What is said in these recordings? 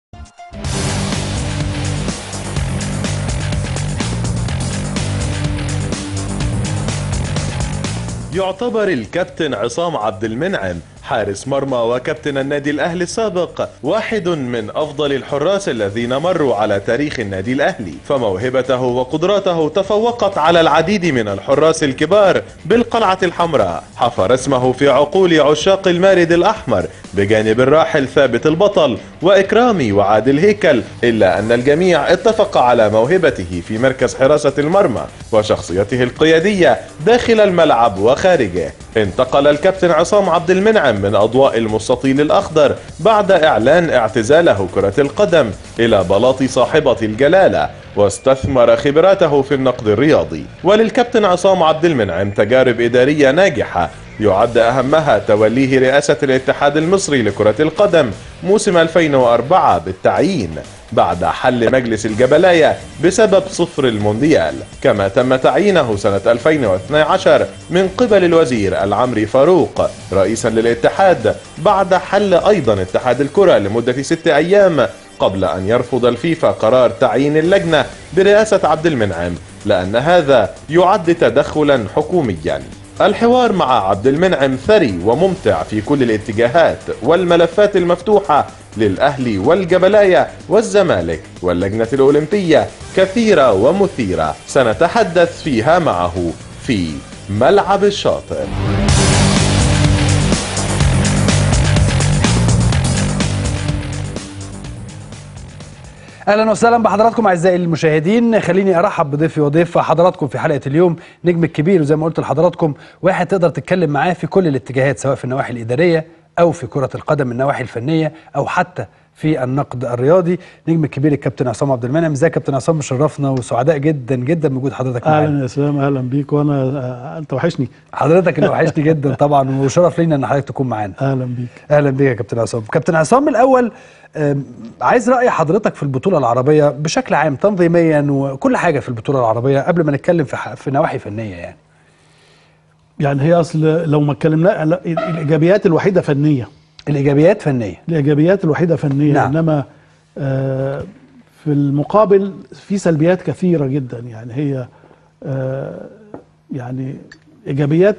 يعتبر الكابتن عصام عبد المنعم حارس مرمى وكابتن النادي الاهلي السابق واحد من افضل الحراس الذين مروا على تاريخ النادي الاهلي فموهبته وقدراته تفوقت على العديد من الحراس الكبار بالقلعه الحمراء حفر اسمه في عقول عشاق المارد الاحمر بجانب الراحل ثابت البطل واكرامي وعادل هيكل الا ان الجميع اتفق على موهبته في مركز حراسه المرمى وشخصيته القياديه داخل الملعب وخارجه انتقل الكابتن عصام عبد المنعم من أضواء المستطيل الأخضر بعد إعلان اعتزاله كرة القدم إلى بلاط صاحبة الجلالة واستثمر خبراته في النقد الرياضي وللكابتن عصام عبد المنعم تجارب إدارية ناجحة يعد أهمها توليه رئاسة الاتحاد المصري لكرة القدم موسم 2004 بالتعيين بعد حل مجلس الجبلاية بسبب صفر المونديال كما تم تعيينه سنة 2012 من قبل الوزير العمري فاروق رئيسا للاتحاد بعد حل أيضا اتحاد الكرة لمدة ست أيام قبل أن يرفض الفيفا قرار تعيين اللجنة برئاسة عبد المنعم لأن هذا يعد تدخلا حكوميا الحوار مع عبد المنعم ثري وممتع في كل الاتجاهات والملفات المفتوحة للأهلي والجبلاية والزمالك واللجنة الأولمبية كثيرة ومثيرة سنتحدث فيها معه في ملعب الشاطئ اهلا وسهلا بحضراتكم اعزائي المشاهدين خليني ارحب بضيفي وضيف حضراتكم في حلقه اليوم نجم الكبير وزي ما قلت لحضراتكم واحد تقدر تتكلم معاه في كل الاتجاهات سواء في النواحي الاداريه او في كره القدم من النواحي الفنيه او حتى في النقد الرياضي نجم الكبير الكابتن عصام عبد المنعم ازيك يا كابتن عصام مشرفنا وسعداء جدا جدا بوجود حضرتك معانا اهلا يا اسلام اهلا بيك وانا آه، انت وحشني حضرتك اللي وحشني جدا طبعا وشرف لينا ان حضرتك تكون معانا اهلا بيك اهلا بيك يا كابتن عصام كابتن عصام الاول أم، عايز راي حضرتك في البطوله العربيه بشكل عام تنظيميا وكل حاجه في البطوله العربيه قبل ما نتكلم في ح- في نواحي فنيه يعني يعني هي اصل لو ما اتكلمنا لا، الايجابيات الوحيده فنيه الايجابيات فنيه الايجابيات الوحيده فنيه نعم. انما آه في المقابل في سلبيات كثيره جدا يعني هي آه يعني ايجابيات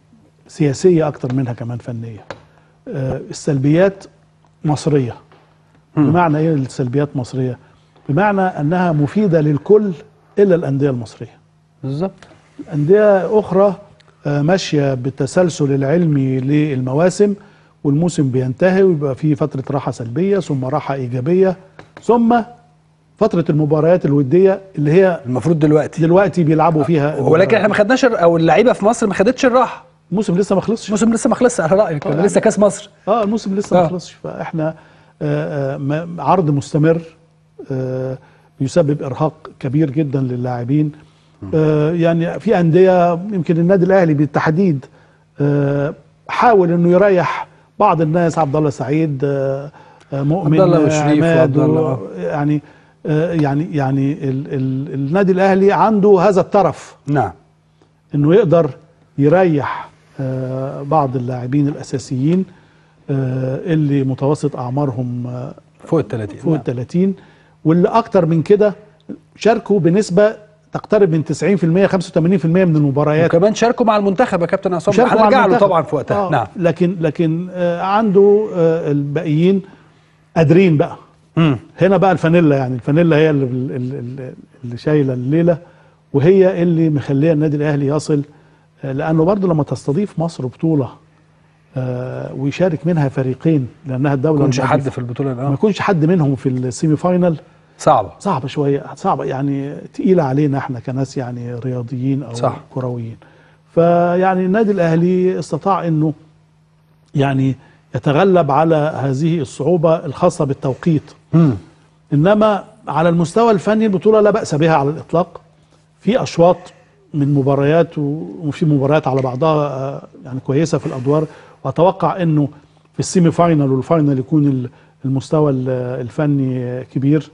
سياسيه اكتر منها كمان فنيه آه السلبيات مصريه بمعنى ايه السلبيات مصريه بمعنى انها مفيده للكل الا الانديه المصريه بالظبط أندية أخرى آه، ماشية بالتسلسل العلمي للمواسم والموسم بينتهي ويبقى فيه فترة راحة سلبية ثم راحة إيجابية ثم فترة المباريات الودية اللي هي المفروض دلوقتي دلوقتي بيلعبوا فيها ولكن احنا ما خدناش الر- او اللعيبه في مصر ما خدتش الراحه الموسم لسه ما خلصش الموسم لسه ما خلصش على رايك آه، لسه كاس مصر اه الموسم لسه آه. ما خلصش فاحنا آه، آه، م- عرض مستمر آه، بيسبب ارهاق كبير جدا للاعبين آه، يعني في انديه يمكن النادي الاهلي بالتحديد آه، حاول انه يريح بعض الناس عبد الله سعيد آه، آه، مؤمن عبد الله آه، وشريف عماد وعبد الله، و- آه. يعني آه، يعني يعني ال ال النادي الاهلي عنده هذا الطرف نعم انه يقدر يريح آه، بعض اللاعبين الاساسيين آه، اللي متوسط اعمارهم آه، فوق ال 30 فوق ال 30 واللي اكتر من كده شاركوا بنسبه تقترب من 90% 85% من المباريات وكمان شاركوا مع المنتخب يا كابتن عصام شاركوا مع هنرجع له المنتخب. طبعا في وقتها آه نعم لكن لكن آه، عنده آه، الباقيين قادرين بقى مم. هنا بقى الفانيلا يعني الفانيلا هي اللي, اللي, اللي شايله الليله وهي اللي مخليه النادي الاهلي يصل آه، لانه برضه لما تستضيف مصر بطوله آه، ويشارك منها فريقين لانها الدوله ما يكونش المضيفة. حد في البطوله ما الان يكونش حد منهم في السيمي فاينال صعبه صعبه شويه صعبه يعني تقيله علينا احنا كناس يعني رياضيين او صح. كرويين فيعني النادي الاهلي استطاع انه يعني يتغلب على هذه الصعوبه الخاصه بالتوقيت مم. انما على المستوى الفني البطوله لا باس بها على الاطلاق في اشواط من مباريات و- وفي مباريات على بعضها آه، يعني كويسه في الادوار واتوقع انه في السيمي فاينال والفاينال يكون ال- المستوى ال- الفني آه، كبير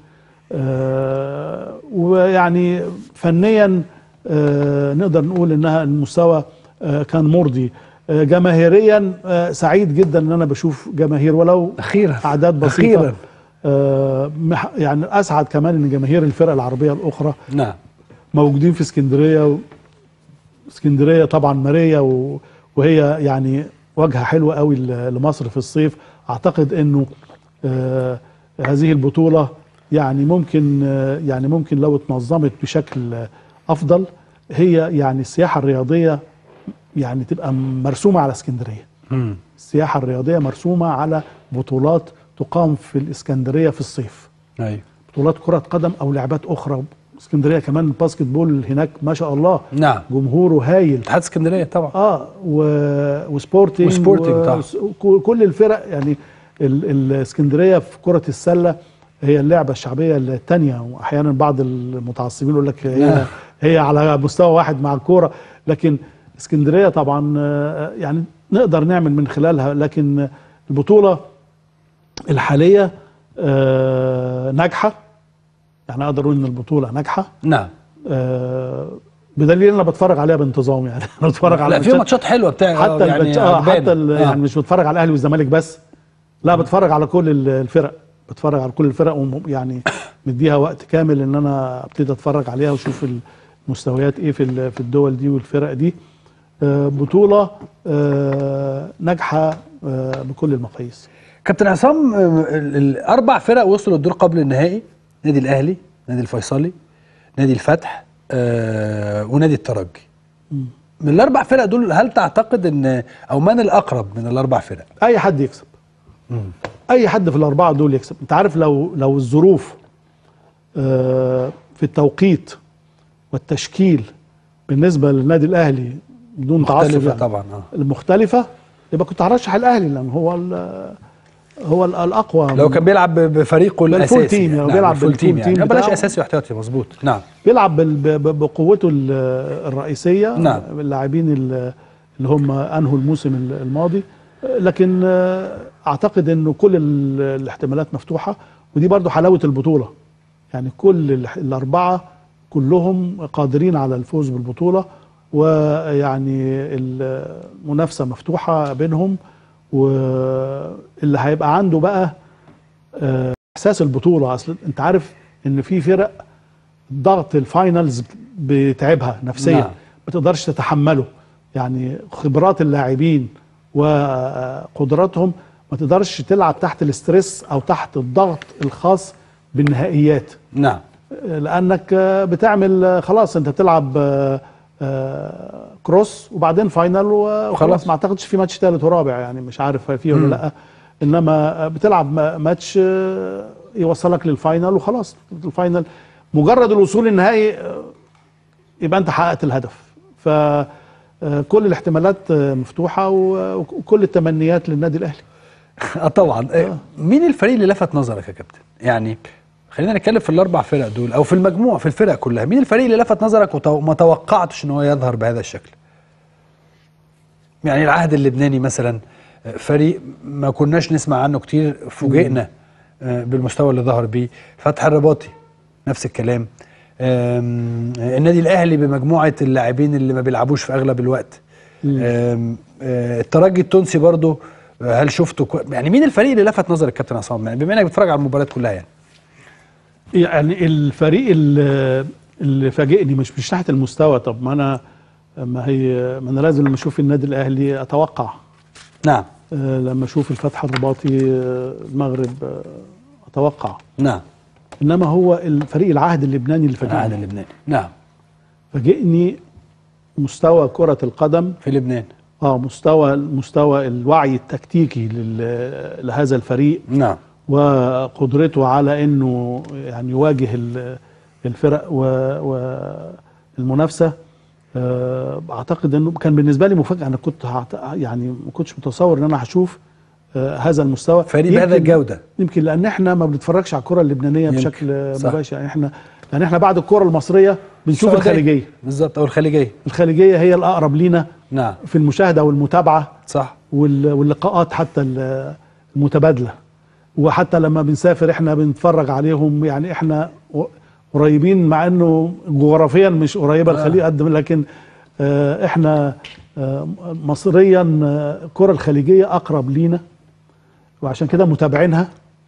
آه، ويعني فنيا آه، نقدر نقول انها المستوى آه، كان مرضي آه، جماهيريا آه، سعيد جدا ان انا بشوف جماهير ولو اخيرا اعداد بسيطه اخيرا آه، مح- يعني اسعد كمان ان جماهير الفرق العربيه الاخرى نعم موجودين في اسكندريه و... اسكندريه طبعا ماريه و... وهي يعني واجهه حلوه قوي ل- لمصر في الصيف اعتقد انه آه هذه البطوله يعني ممكن آه يعني ممكن لو اتنظمت بشكل آه، افضل هي يعني السياحه الرياضيه يعني تبقى مرسومه على اسكندريه مم. السياحه الرياضيه مرسومه على بطولات تقام في الاسكندريه في الصيف ايوه بطولات كره قدم او لعبات اخرى اسكندريه كمان الباسكت بول هناك ما شاء الله نعم جمهوره هايل اتحاد اسكندريه طبعا اه و... وسبورتنج وسبورتنج و... طبعا. ك- كل الفرق يعني ال... الاسكندريه في كره السله هي اللعبه الشعبيه الثانيه واحيانا بعض المتعصبين يقول لك هي نعم. هي على مستوى واحد مع الكوره لكن اسكندريه طبعا آه، يعني نقدر نعمل من خلالها لكن البطوله الحاليه آه، ناجحه يعني اقدر اقول ان البطوله ناجحه نعم آه، بدليل ان انا بتفرج عليها بانتظام يعني انا بتفرج على لا في ماتشات حلوه بتاع حتى يعني يعني آه عجباني. حتى ال- آه. يعني مش بتفرج على الاهلي والزمالك بس لا بتفرج على كل ال- الفرق بتفرج على كل الفرق وم- يعني مديها وقت كامل ان انا ابتدي اتفرج عليها واشوف المستويات ايه في ال- في الدول دي والفرق دي آه، بطوله آه، ناجحه آه، بكل المقاييس كابتن عصام آه، ال- الاربع فرق وصلوا الدور قبل النهائي نادي الاهلي نادي الفيصلي نادي الفتح آه ونادي الترجي من الاربع فرق دول هل تعتقد ان او من الاقرب من الاربع فرق اي حد يكسب اي حد في الاربعه دول يكسب انت عارف لو لو الظروف آه، في التوقيت والتشكيل بالنسبه للنادي الاهلي بدون تعصب مختلفه يعني طبعا اه المختلفه يبقى كنت هرشح الاهلي لان هو ال- هو ال- الاقوى لو كان بيلعب ب- بفريقه بالفول الاساسي تيم، يعني. لو نعم بيلعب بالفول بالفول تيم يعني تيم لا، بلاش بتاعه. اساسي واحتياطي مظبوط نعم بيلعب بال- ب- ب- بقوته ال- الرئيسيه نعم. اللاعبين ال- اللي هم انهوا الموسم ال- الماضي لكن آه، اعتقد انه كل ال- الاحتمالات مفتوحه ودي برضو حلاوه البطوله يعني كل ال- الاربعه كلهم قادرين على الفوز بالبطوله ويعني المنافسه مفتوحه بينهم واللي هيبقى عنده بقى آه، احساس البطوله اصل انت عارف ان في فرق ضغط الفاينلز بتعبها نفسيا نعم. ما تقدرش تتحمله يعني خبرات اللاعبين وقدراتهم ما تقدرش تلعب تحت الاسترس او تحت الضغط الخاص بالنهائيات نعم لانك بتعمل خلاص انت بتلعب آه، آه، كروس وبعدين فاينل وخلاص خلاص. ما اعتقدش في ماتش ثالث ورابع يعني مش عارف فيه ولا لا انما بتلعب ما- ماتش آه، يوصلك للفاينل وخلاص الفاينل مجرد الوصول النهائي آه، يبقى انت حققت الهدف ف آه، كل الاحتمالات آه، مفتوحه و- وكل التمنيات للنادي الاهلي اه طبعا آه. مين الفريق اللي لفت نظرك يا كابتن يعني خلينا نتكلم في الاربع فرق دول او في المجموع في الفرق كلها مين الفريق اللي لفت نظرك وتو- وما توقعتش ان هو يظهر بهذا الشكل يعني العهد اللبناني مثلا آه، فريق ما كناش نسمع عنه كتير فوجئنا آه، بالمستوى اللي ظهر بيه فتح الرباطي نفس الكلام آم، آه، النادي الاهلي بمجموعه اللاعبين اللي ما بيلعبوش في اغلب الوقت آم، آه، الترجي التونسي برضو آه، هل شفته كو... يعني مين الفريق اللي لفت نظر الكابتن عصام يعني بما انك بتتفرج على المباريات كلها يعني يعني الفريق اللي, اللي فاجئني مش مش ناحيه المستوى طب ما انا ما هي ما انا لازم لما اشوف النادي الاهلي اتوقع نعم آه، لما اشوف الفتح الرباطي آه، المغرب آه، اتوقع نعم انما هو الفريق العهد اللبناني اللي العهد فاجئني اللبناني نعم فاجئني مستوى كره القدم في لبنان اه مستوى مستوى الوعي التكتيكي لل- لهذا الفريق نعم وقدرته على انه يعني يواجه ال- الفرق والمنافسه اعتقد انه كان بالنسبه لي مفاجاه انا كنت هعت- يعني ما كنتش متصور ان انا هشوف آه، هذا المستوى فريق بهذا يمكن- الجوده يمكن لان احنا ما بنتفرجش على الكره اللبنانيه يمكن. بشكل صح. مباشر يعني احنا يعني احنا بعد الكره المصريه بنشوف السعودية. الخليجيه بالظبط او الخليجيه الخليجيه هي الاقرب لينا نعم في المشاهده والمتابعه صح وال- واللقاءات حتى ال- المتبادله وحتى لما بنسافر احنا بنتفرج عليهم يعني احنا و- قريبين مع انه جغرافيا مش قريبه آه. الخليج قد ما- لكن آه، احنا آه، مصريا آه، الكره الخليجيه اقرب لينا وعشان كده متابعينها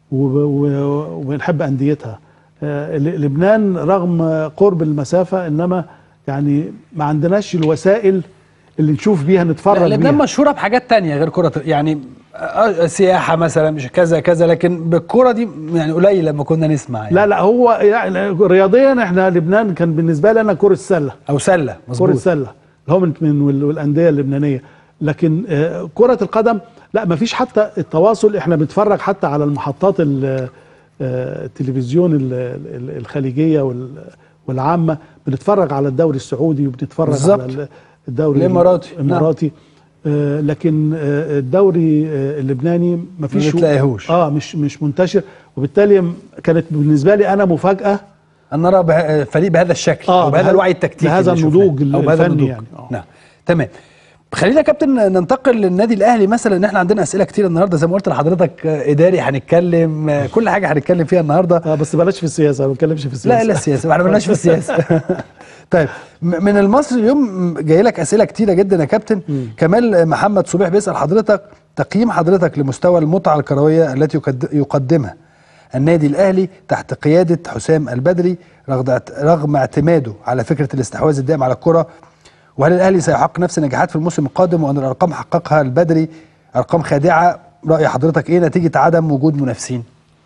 وب- و- وبنحب انديتها آه، ل- لبنان رغم قرب المسافه انما يعني ما عندناش الوسائل اللي نشوف بيها نتفرج لا لبنان بيها مشهوره بحاجات تانية غير كره يعني آه، سياحه مثلا مش كذا كذا لكن بالكره دي يعني قليل لما كنا نسمع يعني. لا لا هو يعني رياضيا احنا لبنان كان بالنسبه لي انا كره السله او سله كره مظبوط السله اللي هو من من وال- والانديه اللبنانيه لكن آه، كره القدم لا ما فيش حتى التواصل احنا بنتفرج حتى على المحطات ال- آه، التلفزيون ال- ال- الخليجيه وال- والعامه بنتفرج على الدوري السعودي وبنتفرج بالظبط. على ال- الدوري الإماراتي. الاماراتي آه، لكن آه، الدوري آه، اللبناني ما فيش بتلاقيهوش. اه مش مش منتشر وبالتالي كانت بالنسبه لي انا مفاجاه ان نرى به- فريق بهذا الشكل آه، او بهذا بهذا- الوعي التكتيكي بهذا اللي النضوج شفناه. او بهذا الفني النضوج يعني. آه. نعم تمام خلينا يا كابتن ننتقل للنادي الاهلي مثلا ان احنا عندنا اسئله كتير النهارده زي ما قلت لحضرتك آه، اداري هنتكلم آه، كل حاجه هنتكلم فيها النهارده اه بس بلاش في السياسه ما بتكلمش في السياسه لا الا السياسه ما احنا مالناش في السياسه طيب م- من المصري اليوم جاي لك اسئله كتيره جدا يا كابتن كمال محمد صبيح بيسال حضرتك تقييم حضرتك لمستوى المتعه الكرويه التي يقد- يقدمها النادي الاهلي تحت قياده حسام البدري رغم اعت- رغم اعتماده على فكره الاستحواذ الدائم على الكره وهل الاهلي سيحقق نفس النجاحات في الموسم القادم وان الارقام حققها البدري ارقام خادعه راي حضرتك ايه نتيجه عدم وجود منافسين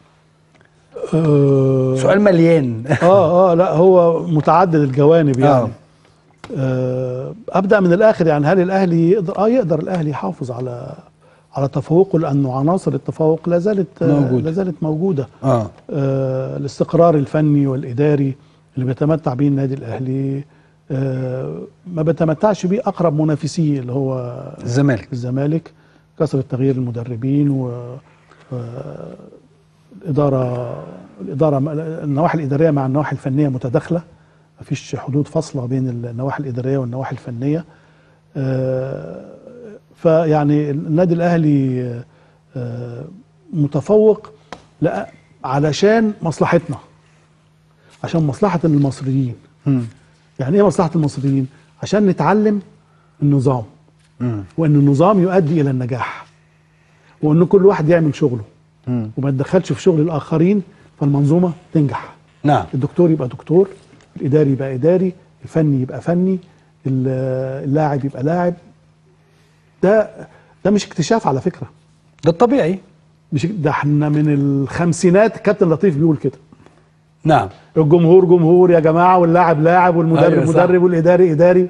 آه سؤال مليان اه اه لا هو متعدد الجوانب يعني آه. آه ابدا من الاخر يعني هل الاهلي يقدر اه يقدر الاهلي يحافظ على على تفوقه لانه عناصر التفوق لا زالت آه موجودة. لا زالت موجوده اه آه الاستقرار الفني والاداري اللي بيتمتع به النادي الاهلي آه ما بيتمتعش به اقرب منافسيه اللي هو الزمالك الزمالك كثرة تغيير المدربين و و- الإدارة الإدارة النواحي الإدارية مع النواحي الفنية متداخلة مفيش حدود فاصلة بين النواحي الإدارية والنواحي الفنية آه، فيعني النادي الأهلي آه، متفوق لا علشان مصلحتنا عشان مصلحة المصريين مم. يعني ايه مصلحة المصريين عشان نتعلم النظام مم. وان النظام يؤدي الى النجاح وان كل واحد يعمل شغله مم. وما يتدخلش في شغل الاخرين فالمنظومه تنجح نعم الدكتور يبقى دكتور الاداري يبقى اداري الفني يبقى فني ال- اللاعب يبقى لاعب ده ده مش اكتشاف على فكره ده الطبيعي مش ده احنا من الخمسينات كابتن لطيف بيقول كده نعم الجمهور جمهور يا جماعه واللاعب لاعب والمدرب أيوة صح. مدرب والاداري اداري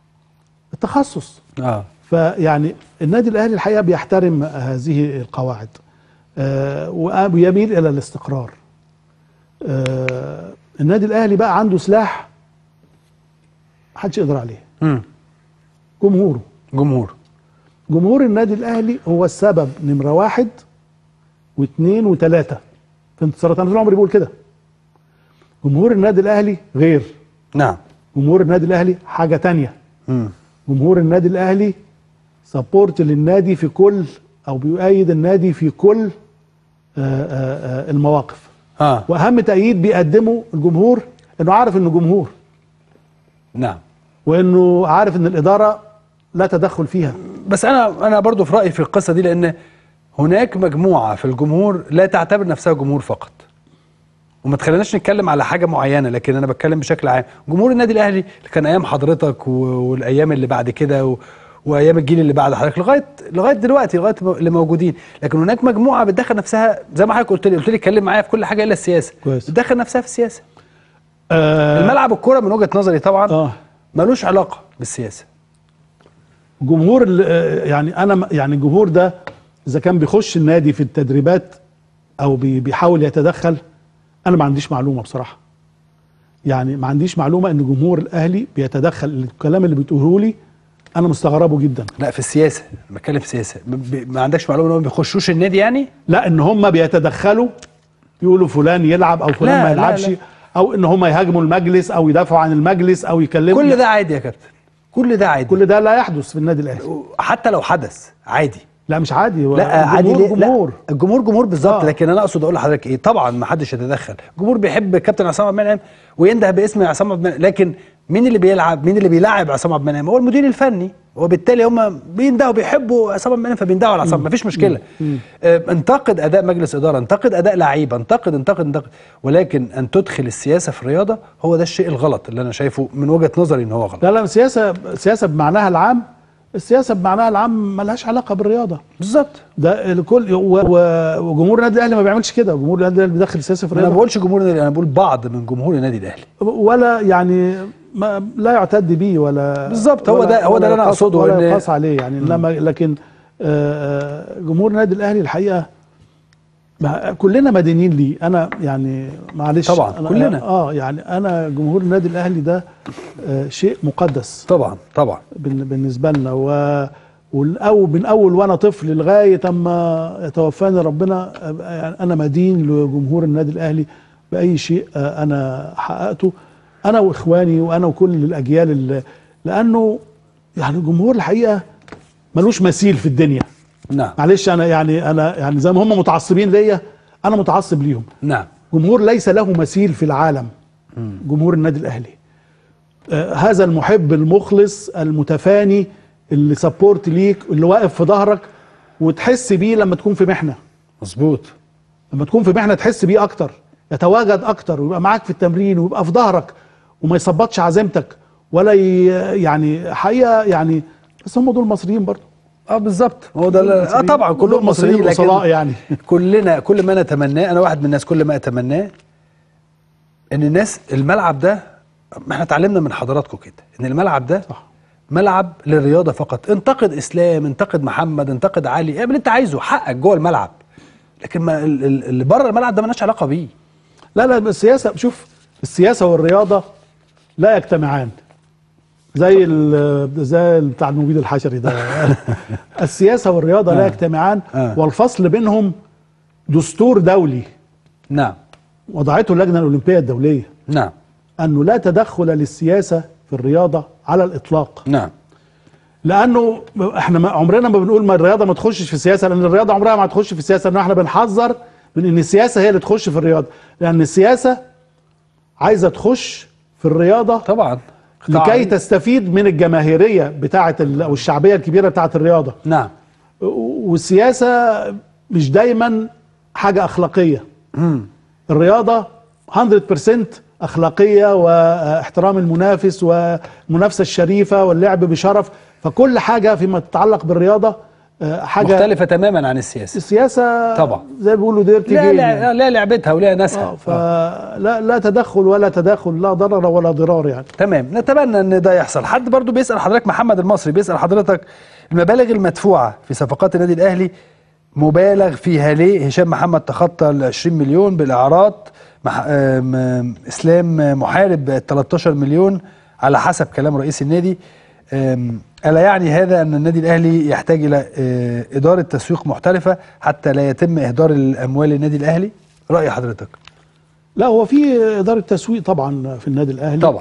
التخصص اه فيعني النادي الاهلي الحقيقه بيحترم هذه القواعد آه، ويميل الى الاستقرار آه، النادي الاهلي بقى عنده سلاح محدش يقدر عليه مم. جمهوره جمهور جمهور النادي الاهلي هو السبب نمره واحد واثنين وثلاثه في انتصارات انا طول عمري بقول كده جمهور النادي الاهلي غير نعم جمهور النادي الاهلي حاجه تانية مم. جمهور النادي الاهلي سبورت للنادي في كل او بيؤيد النادي في كل آه، آه، آه، المواقف اه واهم تأييد بيقدمه الجمهور انه عارف انه جمهور نعم وانه عارف ان الاداره لا تدخل فيها بس انا انا برضو في رايي في القصه دي لان هناك مجموعه في الجمهور لا تعتبر نفسها جمهور فقط وما تخليناش نتكلم على حاجه معينه لكن انا بتكلم بشكل عام جمهور النادي الاهلي اللي كان ايام حضرتك و... والايام اللي بعد كده و... وايام الجيل اللي بعد حضرتك لغايه لغايه دلوقتي لغايه م- اللي موجودين لكن هناك مجموعه بتدخل نفسها زي ما حضرتك قلت لي قلت لي اتكلم معايا في كل حاجه الا السياسه كويس. بتدخل نفسها في السياسه آه الملعب الكوره من وجهه نظري طبعا اه ملوش علاقه بالسياسه جمهور ال- آه، يعني انا م- يعني الجمهور ده اذا كان بيخش النادي في التدريبات او بي- بيحاول يتدخل انا ما عنديش معلومه بصراحه يعني ما عنديش معلومه ان جمهور الاهلي بيتدخل الكلام اللي بتقوله لي انا مستغربه جدا لا في السياسه أنا بتكلم في السياسه ب- ب- ما عندكش معلومه انهم ما بيخشوش النادي يعني لا ان هم بيتدخلوا يقولوا فلان يلعب او فلان لا، ما لا، يلعبش لا. او ان هم يهاجموا المجلس او يدافعوا عن المجلس او يكلموا كل ده عادي يا كابتن كل ده عادي كل ده لا يحدث في النادي الاهلي حتى لو حدث عادي لا مش عادي هو لا عادي الجمهور ليه جمهور لا الجمهور جمهور بالظبط آه. لكن انا اقصد اقول لحضرتك ايه طبعا ما حدش يتدخل الجمهور بيحب كابتن عصام عبد المنعم وينده باسم عصام عبد المنعم لكن مين اللي بيلعب مين اللي بيلعب عصام عبد المنعم هو المدير الفني وبالتالي هم بيندهوا بيحبوا عصام عبد المنعم فبيندهوا على عصام مفيش مشكله آه، انتقد اداء مجلس اداره انتقد اداء لعيبه انتقد انتقد انتقد ولكن ان تدخل السياسه في الرياضه هو ده الشيء الغلط اللي انا شايفه من وجهه نظري ان هو غلط لا لا السياسه السياسه بمعناها العام السياسه بمعناها العام ملهاش علاقه بالرياضه بالظبط ده الكل و- و- وجمهور النادي الاهلي ما بيعملش كده جمهور النادي الاهلي بيدخل السياسه في انا ما الرياضه بقولش جمهور النادي انا بقول بعض من جمهور النادي الاهلي ولا يعني ما لا يعتد به ولا بالظبط، هو ولا- ده- هو ده ولا اللي أنا يقاس- أقصده، ولا إن- يقاس عليه يعني انما لكن آه، آه، جمهور النادي الاهلي الحقيقه ما- كلنا مدينين ليه انا يعني معلش طبعا، أنا كلنا. اه يعني انا جمهور النادي الاهلي ده آه، شيء مقدس طبعا طبعا بن- بالنسبه لنا و والأو من اول وانا طفل لغايه اما يتوفاني ربنا أبقى- يعني انا مدين لجمهور النادي الاهلي باي شيء آه، انا حققته انا واخواني وانا وكل الاجيال اللي لانه يعني الجمهور الحقيقه ملوش مثيل في الدنيا نعم معلش انا يعني انا يعني زي ما هم متعصبين ليا انا متعصب ليهم نعم جمهور ليس له مثيل في العالم جمهور النادي الاهلي آه هذا المحب المخلص المتفاني اللي سبورت ليك اللي واقف في ظهرك وتحس بيه لما تكون في محنه مظبوط لما تكون في محنه تحس بيه اكتر يتواجد اكتر ويبقى معاك في التمرين ويبقى في ظهرك وما يثبطش عزيمتك ولا ي... يعني حقيقه يعني بس هم دول مصريين برضه اه بالظبط هو ده اه مصريين. طبعا كلهم كلهم مصريين مصريين لكن وصلاء يعني. كلنا كل ما نتمناه انا واحد من الناس كل ما اتمناه ان الناس الملعب ده ما احنا اتعلمنا من حضراتكم كده ان الملعب ده صح. ملعب للرياضه فقط انتقد اسلام انتقد محمد انتقد علي اعمل اللي انت عايزه حقك جوه الملعب لكن ما ال- ال- اللي بره الملعب ده مالناش علاقه بيه لا لا السياسة شوف السياسة والرياضة لا يجتمعان زي ال زي بتاع المبيد الحشري ده السياسة والرياضة لا آه. يجتمعان آه. والفصل بينهم دستور دولي نعم وضعته اللجنة الأولمبية الدولية نعم أنه لا تدخل للسياسة في الرياضة على الإطلاق نعم لانه احنا ما عمرنا ما بنقول ما الرياضه ما تخشش في السياسه لان الرياضه عمرها ما هتخش في السياسه لان احنا بنحذر من ان السياسه هي اللي تخش في الرياضه لان السياسه عايزه تخش في الرياضه طبعا لكي تستفيد من الجماهيريه بتاعه ال- او الشعبيه الكبيره بتاعه الرياضه نعم والسياسه مش دايما حاجه اخلاقيه الرياضه 100% اخلاقيه واحترام المنافس والمنافسه الشريفه واللعب بشرف فكل حاجه فيما تتعلق بالرياضه آه، حاجه مختلفه تماما عن السياسه السياسه طبعا. زي ما بيقولوا ديرتي لا جيم لا لا لعبتها ولها ناسها آه، فلا لا تدخل ولا تداخل لا ضرر ولا ضرار يعني تمام نتمنى ان ده يحصل حد برضو بيسال حضرتك محمد المصري بيسال حضرتك المبالغ المدفوعه في صفقات النادي الاهلي مبالغ فيها ليه هشام محمد تخطى ال 20 مليون بالاعراض مح... آم، آم، اسلام محارب 13 مليون على حسب كلام رئيس النادي آم، الا يعني هذا ان النادي الاهلي يحتاج الى آه، اداره تسويق محترفه حتى لا يتم اهدار الاموال للنادي الاهلي راي حضرتك لا هو في اداره تسويق طبعا في النادي الاهلي طبعا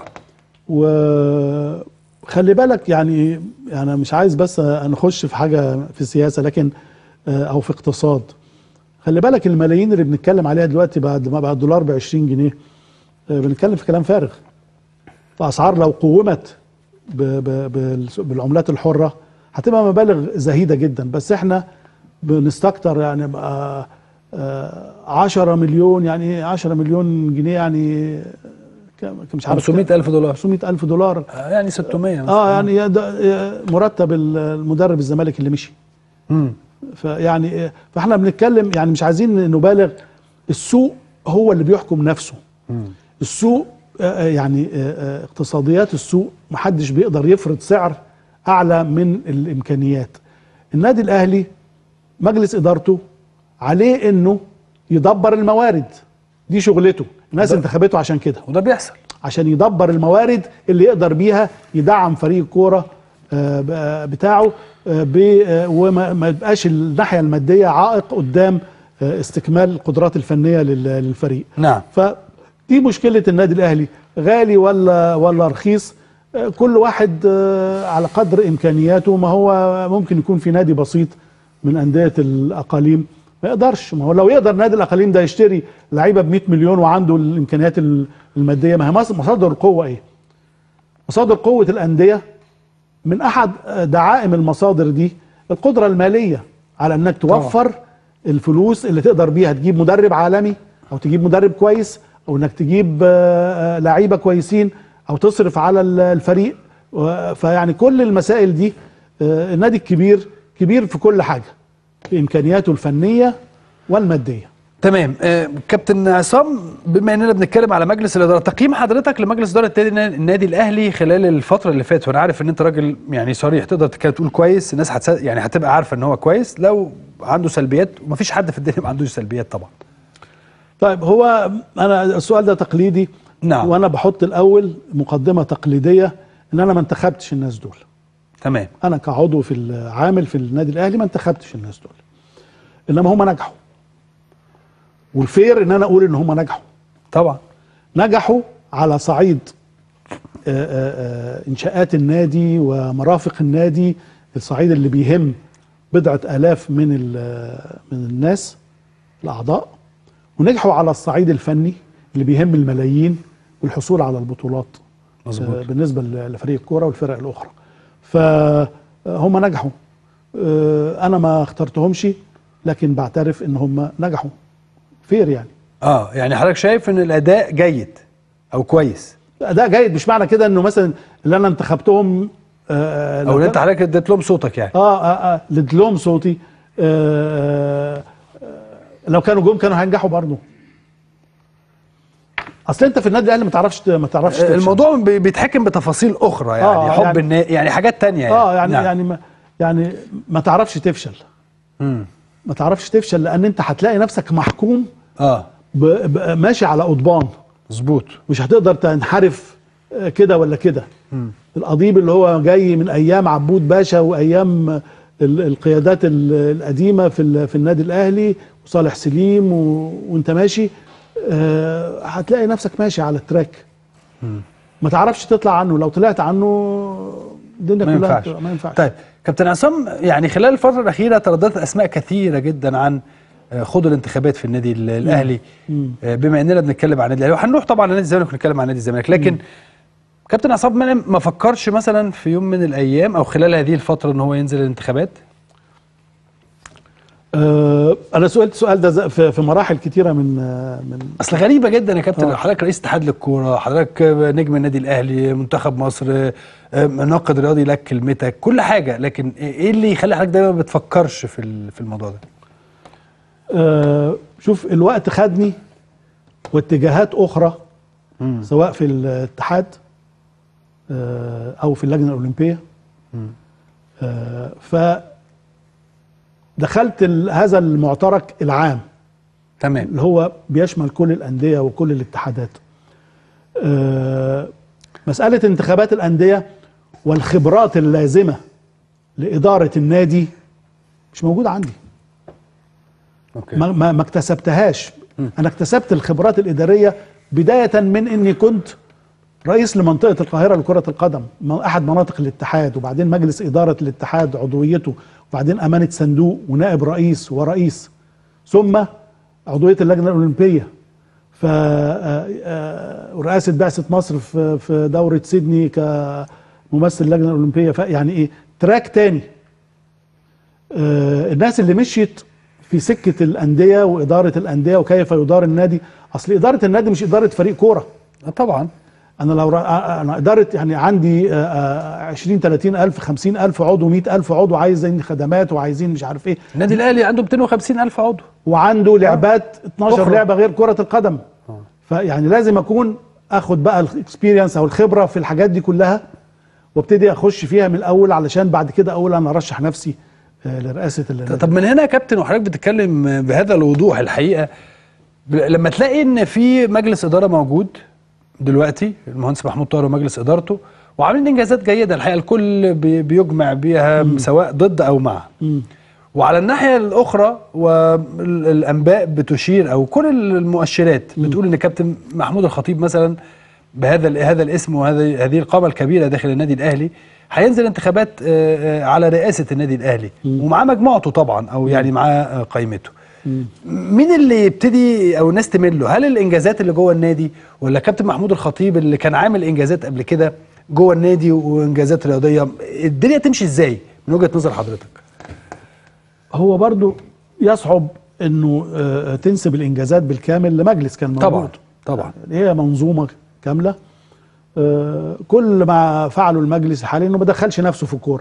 وخلي بالك يعني انا مش عايز بس نخش في حاجه في السياسه لكن آه، او في اقتصاد خلي بالك الملايين اللي بنتكلم عليها دلوقتي بعد ما بقى الدولار ب 20 جنيه آه، بنتكلم في كلام فارغ فاسعار لو قومت ب- ب- بال- بالعملات الحره هتبقى مبالغ زهيده جدا بس احنا بنستكتر يعني بقى آه، 10 مليون يعني ايه 10 مليون جنيه يعني كم- مش عارف 500 الف دولار 500 ألف دولار آه، يعني 600 مثلاً. اه يعني يا ده- يا مرتب المدرب الزمالك اللي مشي مم. فيعني فاحنا بنتكلم يعني مش عايزين نبالغ السوق هو اللي بيحكم نفسه السوق آه، آه، يعني آه، آه، اقتصاديات السوق محدش بيقدر يفرض سعر اعلى من الامكانيات النادي الاهلي مجلس ادارته عليه انه يدبر الموارد دي شغلته الناس ده- انتخبته عشان كده وده بيحصل عشان يدبر الموارد اللي يقدر بيها يدعم فريق الكوره آه، ب- آه، بتاعه آه، ب- آه، وما ما يبقاش الناحيه الماديه عائق قدام آه، استكمال القدرات الفنيه لل- للفريق نعم فدي مشكله النادي الاهلي غالي ولا ولا رخيص آه، كل واحد آه، على قدر امكانياته ما هو ممكن يكون في نادي بسيط من انديه الاقاليم ما يقدرش ما هو لو يقدر نادي الاقاليم ده يشتري لعيبه ب 100 مليون وعنده الامكانيات الماديه ما هي مص- مصادر القوه ايه مصادر قوه الانديه من احد دعائم المصادر دي القدره الماليه على انك توفر الفلوس اللي تقدر بيها تجيب مدرب عالمي او تجيب مدرب كويس او انك تجيب آه، آه، لعيبه كويسين او تصرف على ال- الفريق و- فيعني كل المسائل دي آه، النادي الكبير كبير في كل حاجه في امكانياته الفنيه والماديه تمام آه كابتن عصام بما اننا بنتكلم على مجلس الاداره تقييم حضرتك لمجلس اداره النادي, النادي الاهلي خلال الفتره اللي فاتت وانا عارف ان انت راجل يعني صريح تقدر تتكلم تقول كويس الناس هتس... يعني هتبقى عارفه ان هو كويس لو عنده سلبيات ومفيش حد في الدنيا ما عندوش سلبيات طبعا طيب هو انا السؤال ده تقليدي نعم. وانا بحط الاول مقدمه تقليديه ان انا ما انتخبتش الناس دول تمام انا كعضو في العامل في النادي الاهلي ما انتخبتش الناس دول انما هم نجحوا والفير ان انا اقول ان هم نجحوا طبعا نجحوا على صعيد آه، آه، آه، انشاءات النادي ومرافق النادي الصعيد اللي بيهم بضعه الاف من ال- من الناس الاعضاء ونجحوا على الصعيد الفني اللي بيهم الملايين والحصول على البطولات مظبوط. آه، بالنسبه ل- لفريق الكوره والفرق الاخرى فهم نجحوا آه، انا ما اخترتهمش لكن بعترف ان هم نجحوا فير يعني اه يعني حضرتك شايف ان الاداء جيد او كويس اداء جيد مش معنى كده انه مثلا اللي انا انتخبتهم آه او ان انت حضرتك اديت لهم صوتك يعني اه اه, آه لد لهم صوتي آه آه لو كانوا جم كانوا هينجحوا برضه اصل انت في النادي الاهلي ما تعرفش ما تعرفش تفشل. الموضوع بي- بيتحكم بتفاصيل اخرى يعني آه، حب يعني- النا... يعني حاجات تانية يعني اه يعني نعم. يعني ما يعني ما تعرفش تفشل مم. ما تعرفش تفشل لان انت هتلاقي نفسك محكوم اه ب ب ماشي على قضبان مظبوط مش هتقدر تنحرف آه، كده ولا كده القضيب اللي هو جاي من ايام عبود باشا وايام ال- القيادات ال- القديمه في ال- في النادي الاهلي وصالح سليم و... وانت ماشي آه، هتلاقي نفسك ماشي على التراك ما تعرفش تطلع عنه لو طلعت عنه الدنيا ما كلها ينفعش هتبقى- ما ينفعش طيب كابتن عصام يعني خلال الفتره الاخيره ترددت اسماء كثيره جدا عن آه، خوض الانتخابات في النادي ال- الاهلي آه، بما اننا بنتكلم عن النادي الاهلي وهنروح طبعا لنادي الزمالك ونتكلم عن نادي الزمالك لكن كابتن عصام منعم ما فكرش مثلا في يوم من الايام او خلال هذه الفتره ان هو ينزل الانتخابات آه، انا سئلت السؤال ده ز- في في مراحل كتيره من آه، من اصل غريبه جدا يا كابتن آه. حضرتك رئيس اتحاد للكوره حضرتك نجم النادي الاهلي منتخب مصر آه، ناقد رياضي لك كلمتك كل حاجه لكن ايه اللي يخلي حضرتك دايما ما بتفكرش في ال- في الموضوع ده آه، شوف الوقت خدني واتجاهات اخرى سواء في الاتحاد آه، او في اللجنه الاولمبيه آه، ف دخلت ال- هذا المعترك العام تمام اللي هو بيشمل كل الانديه وكل الاتحادات آه، مساله انتخابات الانديه والخبرات اللازمه لاداره النادي مش موجوده عندي اوكي ما, ما, ما اكتسبتهاش انا اكتسبت الخبرات الاداريه بدايه من اني كنت رئيس لمنطقه القاهره لكره القدم م- احد مناطق الاتحاد وبعدين مجلس اداره الاتحاد عضويته وبعدين امانه صندوق ونائب رئيس ورئيس ثم عضويه اللجنه الاولمبيه ف آه، آه، ورئاسه بعثه مصر في في دوره سيدني كممثل اللجنه الاولمبيه ف- يعني ايه تراك تاني آه، الناس اللي مشيت في سكه الانديه واداره الانديه وكيف يدار النادي اصل اداره النادي مش اداره فريق كوره آه، طبعا انا لو را- انا اداره يعني عندي آه، آه، 20 30 الف 50 الف عضو 100 الف عضو عايزين خدمات وعايزين مش عارف ايه النادي الاهلي عنده 250 الف عضو وعنده لعبات 12 أخرى. لعبه غير كره القدم فيعني لازم اكون اخد بقى الاكسبيرينس او الخبره في الحاجات دي كلها وابتدي اخش فيها من الاول علشان بعد كده اقول انا ارشح نفسي آه، لرئاسه النادي طب من هنا يا كابتن وحضرتك بتتكلم بهذا الوضوح الحقيقه ب- لما تلاقي ان في مجلس اداره موجود دلوقتي المهندس محمود طاهر ومجلس ادارته وعاملين انجازات جيده الحقيقه الكل بي- بيجمع بيها سواء ضد او مع وعلى الناحيه الاخرى والانباء بتشير او كل المؤشرات بتقول ان كابتن محمود الخطيب مثلا بهذا ال- هذا الاسم وهذه هذه القامه الكبيره داخل النادي الاهلي هينزل انتخابات آه، آه، على رئاسه النادي الاهلي ومعاه مجموعته طبعا او يعني معاه آه، قائمته مين اللي يبتدي او الناس تميل له هل الانجازات اللي جوه النادي ولا كابتن محمود الخطيب اللي كان عامل انجازات قبل كده جوه النادي وانجازات رياضيه الدنيا تمشي ازاي من وجهه نظر حضرتك هو برضو يصعب انه آه، تنسب الانجازات بالكامل لمجلس كان موجود طبعا طبعا هي منظومه كامله آه، كل ما فعله المجلس الحالي انه ما دخلش نفسه في الكوره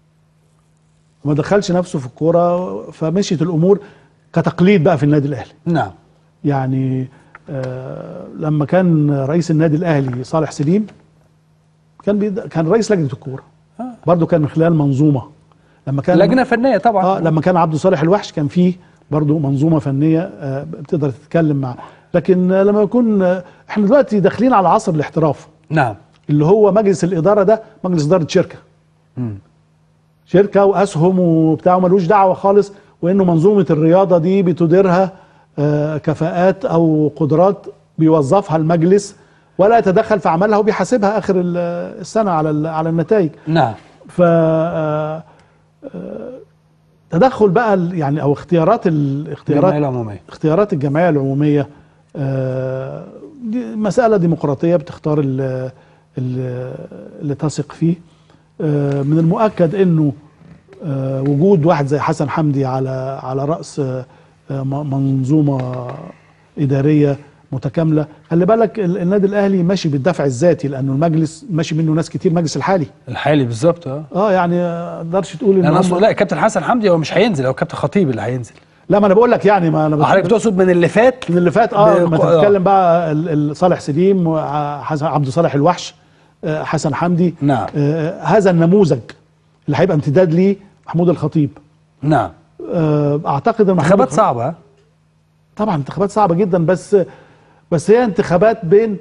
ما دخلش نفسه في الكوره فمشيت الامور كتقليد بقى في النادي الاهلي نعم يعني آه، لما كان رئيس النادي الاهلي صالح سليم كان بيد... كان رئيس لجنه الكوره برضه كان من خلال منظومه لما كان لجنه فنيه طبعا اه لما كان عبد صالح الوحش كان فيه برضه منظومه فنيه آه بتقدر تتكلم مع لكن آه لما يكون آه احنا دلوقتي داخلين على عصر الاحتراف نعم اللي هو مجلس الاداره ده مجلس اداره شركه مم. شركه واسهم وبتاع ملوش دعوه خالص وانه منظومه الرياضه دي بتديرها آه كفاءات او قدرات بيوظفها المجلس ولا يتدخل في عملها وبيحاسبها اخر ال- السنه على ال- على النتائج نعم ف آه، آه، تدخل بقى ال- يعني او اختيارات الاختيارات الجمعيه العموميه اختيارات الجمعيه العموميه آه، دي مساله ديمقراطيه بتختار ال- ال- اللي تثق فيه آه، من المؤكد انه آه، وجود واحد زي حسن حمدي على على راس آه، آه، م- منظومه اداريه متكامله خلي بالك ال- النادي الاهلي ماشي بالدفع الذاتي لانه المجلس ماشي منه ناس كتير مجلس الحالي الحالي بالظبط اه اه يعني ما اقدرش تقول ان انا هم أقصد لا كابتن حسن حمدي هو مش هينزل هو كابتن خطيب اللي هينزل لا ما انا بقول لك يعني ما انا حضرتك بت- تقصد من اللي فات من اللي فات اه بق- لما آه. تتكلم بقى ال- ال- صالح سليم وحسن عبد صالح الوحش آه، حسن حمدي نعم. آه، هذا النموذج اللي هيبقى امتداد ليه محمود الخطيب نعم آه، اعتقد ان محمود انتخابات الخطيب- صعبه ها؟ طبعا انتخابات صعبه جدا بس بس هي انتخابات بين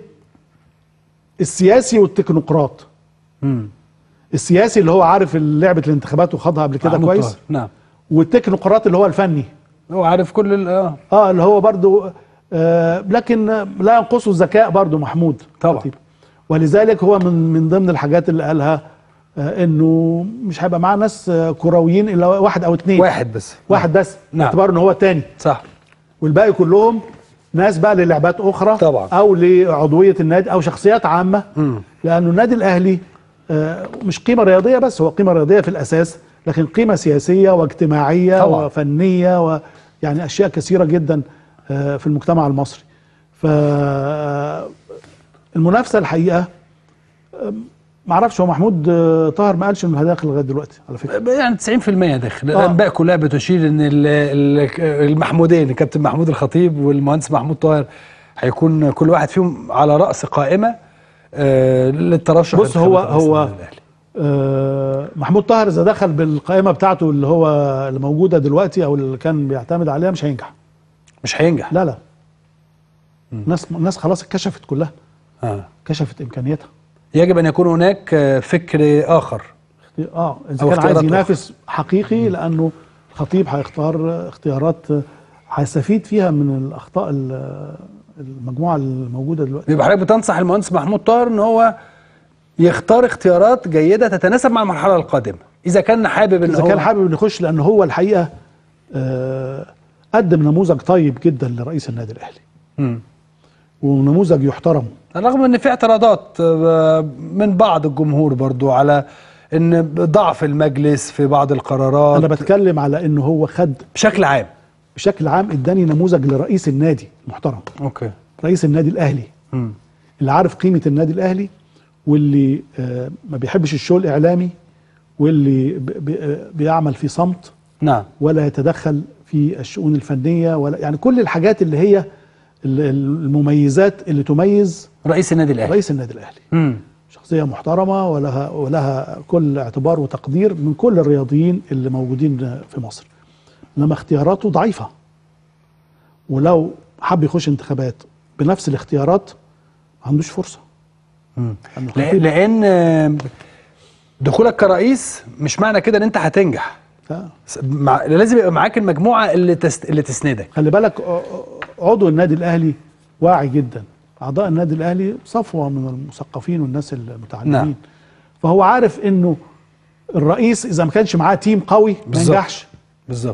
السياسي والتكنوقراط مم. السياسي اللي هو عارف لعبه الانتخابات وخاضها قبل كده محمود كويس طاهر. نعم والتكنوقراط اللي هو الفني هو عارف كل ال- اه اه اللي هو برضو آه لكن آه، لا ينقصه الذكاء برضو محمود طبعا. خطيب. ولذلك هو من من ضمن الحاجات اللي قالها آه انه مش هيبقى معاه ناس آه كرويين الا واحد او اثنين واحد بس واحد بس نعم. باعتبار ان هو الثاني صح والباقي كلهم ناس بقى للعبات اخرى طبعا. او لعضويه النادي او شخصيات عامه مم. لانه النادي الاهلي آه، مش قيمه رياضيه بس هو قيمه رياضيه في الاساس لكن قيمه سياسيه واجتماعيه طبعا. وفنيه ويعني اشياء كثيره جدا آه، في المجتمع المصري ف المنافسه الحقيقه آه، معرفش هو محمود آه، طاهر ما قالش انه هيدخل لغايه دلوقتي على فكره يعني 90% داخل آه. الانباء كلها بتشير ان ال- ال- المحمودين الكابتن محمود الخطيب والمهندس محمود طاهر هيكون كل واحد فيهم على راس قائمه آه للترشح بص هو لانتخابات رئيس هو النادي الأهلي. آه، محمود طاهر اذا دخل بالقائمه بتاعته اللي هو اللي موجوده دلوقتي او اللي كان بيعتمد عليها مش هينجح مش هينجح لا لا الناس الناس خلاص اتكشفت كلها آه. كشفت امكانياتها يجب ان يكون هناك آه، فكر اخر اه اذا أو كان عايز اختيارات ينافس حقيقي لانه الخطيب هيختار اختيارات هيستفيد فيها من الاخطاء ال- المجموعه الموجوده دلوقتي يبقى حضرتك بتنصح المهندس محمود طاهر ان هو يختار اختيارات جيده تتناسب مع المرحله القادمه اذا كان حابب ان اذا هو كان حابب انه يخش لان هو الحقيقه آه، قدم نموذج طيب جدا لرئيس النادي الاهلي مم. ونموذج يحترم رغم ان في اعتراضات آه، من بعض الجمهور برضو على ان ضعف المجلس في بعض القرارات انا بتكلم على انه هو خد بشكل عام بشكل عام اداني نموذج لرئيس النادي المحترم اوكي رئيس النادي الاهلي مم. اللي عارف قيمه النادي الاهلي واللي آه، ما بيحبش الشو الاعلامي واللي ب- ب- بيعمل في صمت نعم ولا يتدخل في الشؤون الفنيه ولا يعني كل الحاجات اللي هي ال- المميزات اللي تميز رئيس النادي الاهلي رئيس النادي الاهلي مم. شخصيه محترمه ولها ولها كل اعتبار وتقدير من كل الرياضيين اللي موجودين في مصر انما اختياراته ضعيفه ولو حب يخش انتخابات بنفس الاختيارات ما عندوش فرصه مم. لأنه لأ- خطيب. لان آه، دخولك كرئيس مش معنى كده ان انت هتنجح ف- س- مع... لازم يبقى معاك المجموعه اللي تست... اللي تسندك خلي بالك ع- عضو النادي الاهلي واعي جدا اعضاء النادي الاهلي صفوه من المثقفين والناس المتعلمين نعم. فهو عارف انه الرئيس اذا ما كانش معاه تيم قوي ما بالظبط. ينجحش بالظبط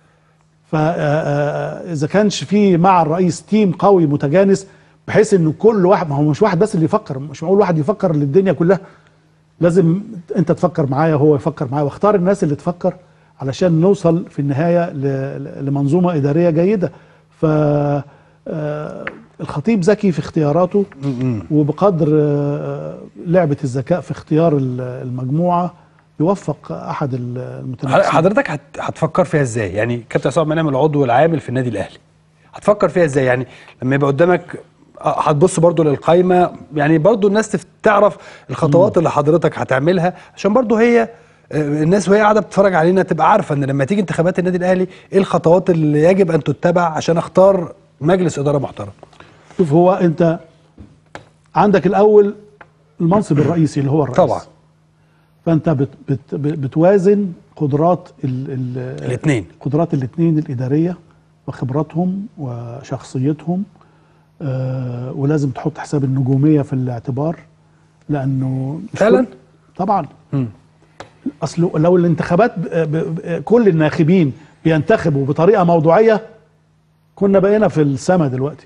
فاذا كانش في مع الرئيس تيم قوي متجانس بحيث انه كل واحد ما هو مش واحد بس اللي يفكر مش معقول واحد يفكر للدنيا كلها لازم انت تفكر معايا وهو يفكر معايا واختار الناس اللي تفكر علشان نوصل في النهايه ل- ل- لمنظومه اداريه جيده ف آه، الخطيب ذكي في اختياراته وبقدر آه، لعبه الذكاء في اختيار ال- المجموعه يوفق احد ال- المتنافسين حضرتك هت- هتفكر فيها ازاي يعني كابتن عصام منعم العضو العامل في النادي الاهلي هتفكر فيها ازاي يعني لما يبقى قدامك آه، هتبص برضو للقايمه يعني برضو الناس تف- تعرف الخطوات اللي حضرتك هتعملها عشان برضو هي آه، الناس وهي قاعده بتتفرج علينا تبقى عارفه ان لما تيجي انتخابات النادي الاهلي ايه الخطوات اللي يجب ان تتبع عشان اختار مجلس اداره محترم شوف هو انت عندك الاول المنصب الرئيسي اللي هو الرئيس طبعا فانت بت بت بتوازن قدرات ال ال الاثنين قدرات الاثنين الاداريه وخبراتهم وشخصيتهم آه ولازم تحط حساب النجوميه في الاعتبار لانه مش فعلاً؟ كل- طبعا اصل لو الانتخابات ب ب ب كل الناخبين بينتخبوا بطريقه موضوعيه كنا بقينا في السما دلوقتي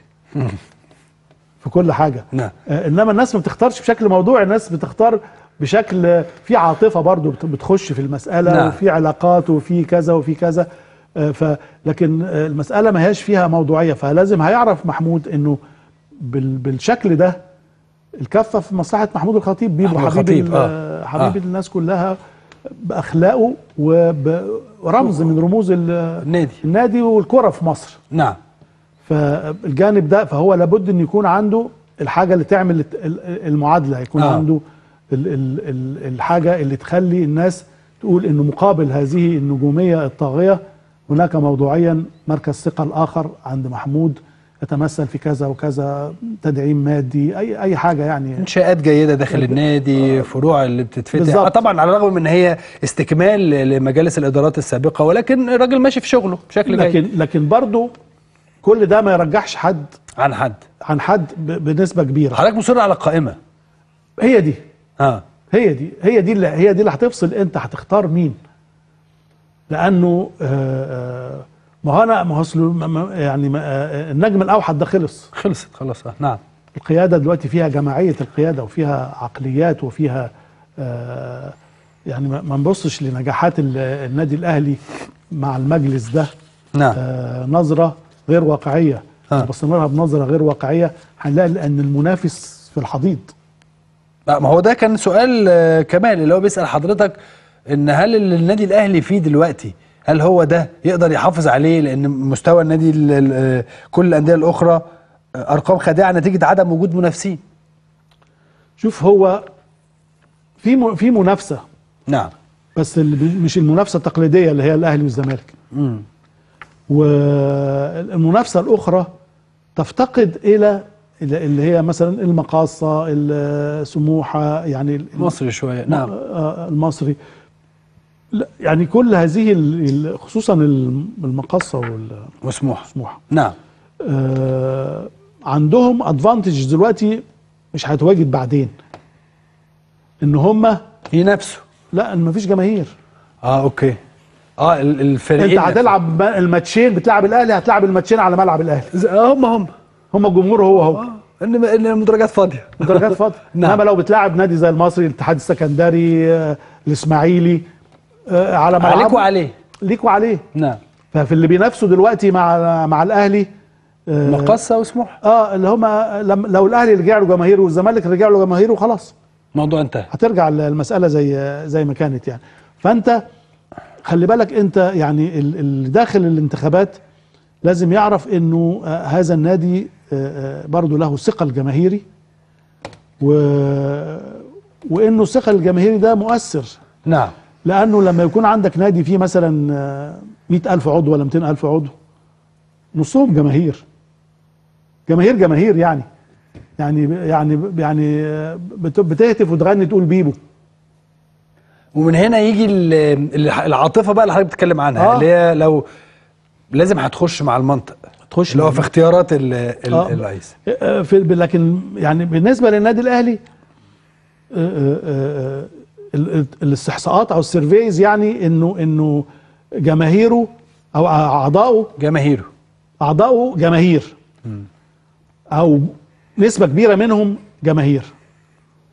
في كل حاجه نعم. آه، انما الناس ما بتختارش بشكل موضوعي الناس بتختار بشكل آه، في عاطفه برضو بت- بتخش في المساله نعم. وفي علاقات وفي كذا وفي كذا آه، ف لكن آه، المساله ما هياش فيها موضوعيه فلازم هيعرف محمود انه بال بالشكل ده الكفه في مصلحه محمود الخطيب بيبو محمود حبيب الخطيب، ال- آه. حبيب آه. الناس كلها باخلاقه وب- ورمز من رموز ال- النادي النادي والكره في مصر نعم فالجانب ده فهو لابد ان يكون عنده الحاجه اللي تعمل الت- ال- المعادله يكون آه. آه. عنده ال ال ال الحاجه اللي تخلي الناس تقول انه مقابل هذه النجوميه الطاغيه هناك موضوعيا مركز ثقه الاخر عند محمود يتمثل في كذا وكذا تدعيم مادي اي اي حاجه يعني انشاءات جيده داخل النادي فروع اللي بتتفتح بالظبط. آه طبعا على الرغم من ان هي استكمال لمجالس الادارات السابقه ولكن الراجل ماشي في شغله بشكل لكن جيد لكن برضه كل ده ما يرجحش حد عن حد عن حد ب- بنسبه كبيره حضرتك مصر على القائمه هي دي اه هي دي هي دي اللي هي دي اللي هتفصل انت هتختار مين لانه آه، آه، ما هو انا ما هو أصل ما- ما- يعني ما- آه، النجم الاوحد ده خلص خلصت خلاص آه. نعم القياده دلوقتي فيها جماعيه القياده وفيها عقليات وفيها آه، يعني ما ما نبصش لنجاحات ال- النادي الاهلي مع المجلس ده نعم آه، نظره غير واقعيه آه. لو بصينا لها بنظره غير واقعيه هنلاقي ان المنافس في الحضيض آه، ما هو ده كان سؤال آه، كمال اللي هو بيسال حضرتك ان هل اللي النادي الاهلي فيه دلوقتي هل هو ده يقدر يحافظ عليه لان مستوى النادي ال- ال- آه، كل الانديه الاخرى آه، ارقام خادعه نتيجه عدم وجود منافسين شوف هو في م- في منافسه نعم بس اللي بي- مش المنافسه التقليديه اللي هي الاهلي والزمالك مم. والمنافسه الاخرى تفتقد الى إلى اللي هي مثلا المقاصه السموحه يعني ال- مصري شويه نعم آه، المصري لا، يعني كل هذه ال- ال- خصوصا الم- المقاصه وسموحه والسموحه نعم آه، عندهم ادفانتج دلوقتي مش هتواجد بعدين ان هم ينافسوا لا ما فيش جماهير اه اوكي اه ال- الفريقين انت هتلعب ب- الماتشين بتلعب الاهلي هتلعب الماتشين على ملعب الاهلي نفسهم. آه، هم هم هم الجمهور هو هو اه ان ان المدرجات فاضيه درجات فاضيه نعم. انما لو بتلعب نادي زي المصري الاتحاد السكندري آه، الاسماعيلي آه، على ملعب عليك وعليه ليك وعليه نعم ففي اللي بينافسوا دلوقتي مع مع الاهلي آه، مقصه وسموحه اه اللي هم لم- لو الاهلي رجع له جماهيره والزمالك رجع له جماهيره خلاص الموضوع انتهى هترجع المساله زي زي ما كانت يعني فانت خلي بالك انت يعني ال- اللي داخل الانتخابات لازم يعرف انه آه، هذا النادي آه، آه، برضه له ثقل جماهيري و وانه الثقل الجماهيري ده مؤثر نعم لانه لما يكون عندك نادي فيه مثلا آه، مئة ألف عضو ولا 200 ألف عضو نصهم جماهير جماهير جماهير يعني يعني يعني يعني آه، بت- بتهتف وتغني تقول بيبو ومن هنا يجي ال- ال- العاطفه بقى اللي حضرتك بتتكلم عنها آه. اللي هي لو لازم هتخش مع المنطق تخش اللي هو مع في اختيارات ال- ال- آه. الرئيس آه، في لكن يعني بالنسبه للنادي الاهلي آه، آه، آه، ال- ال- الاستحصاءات او السيرفيز يعني انه انه جماهيره او اعضائه جماهيره اعضائه جماهير او نسبه كبيره منهم جماهير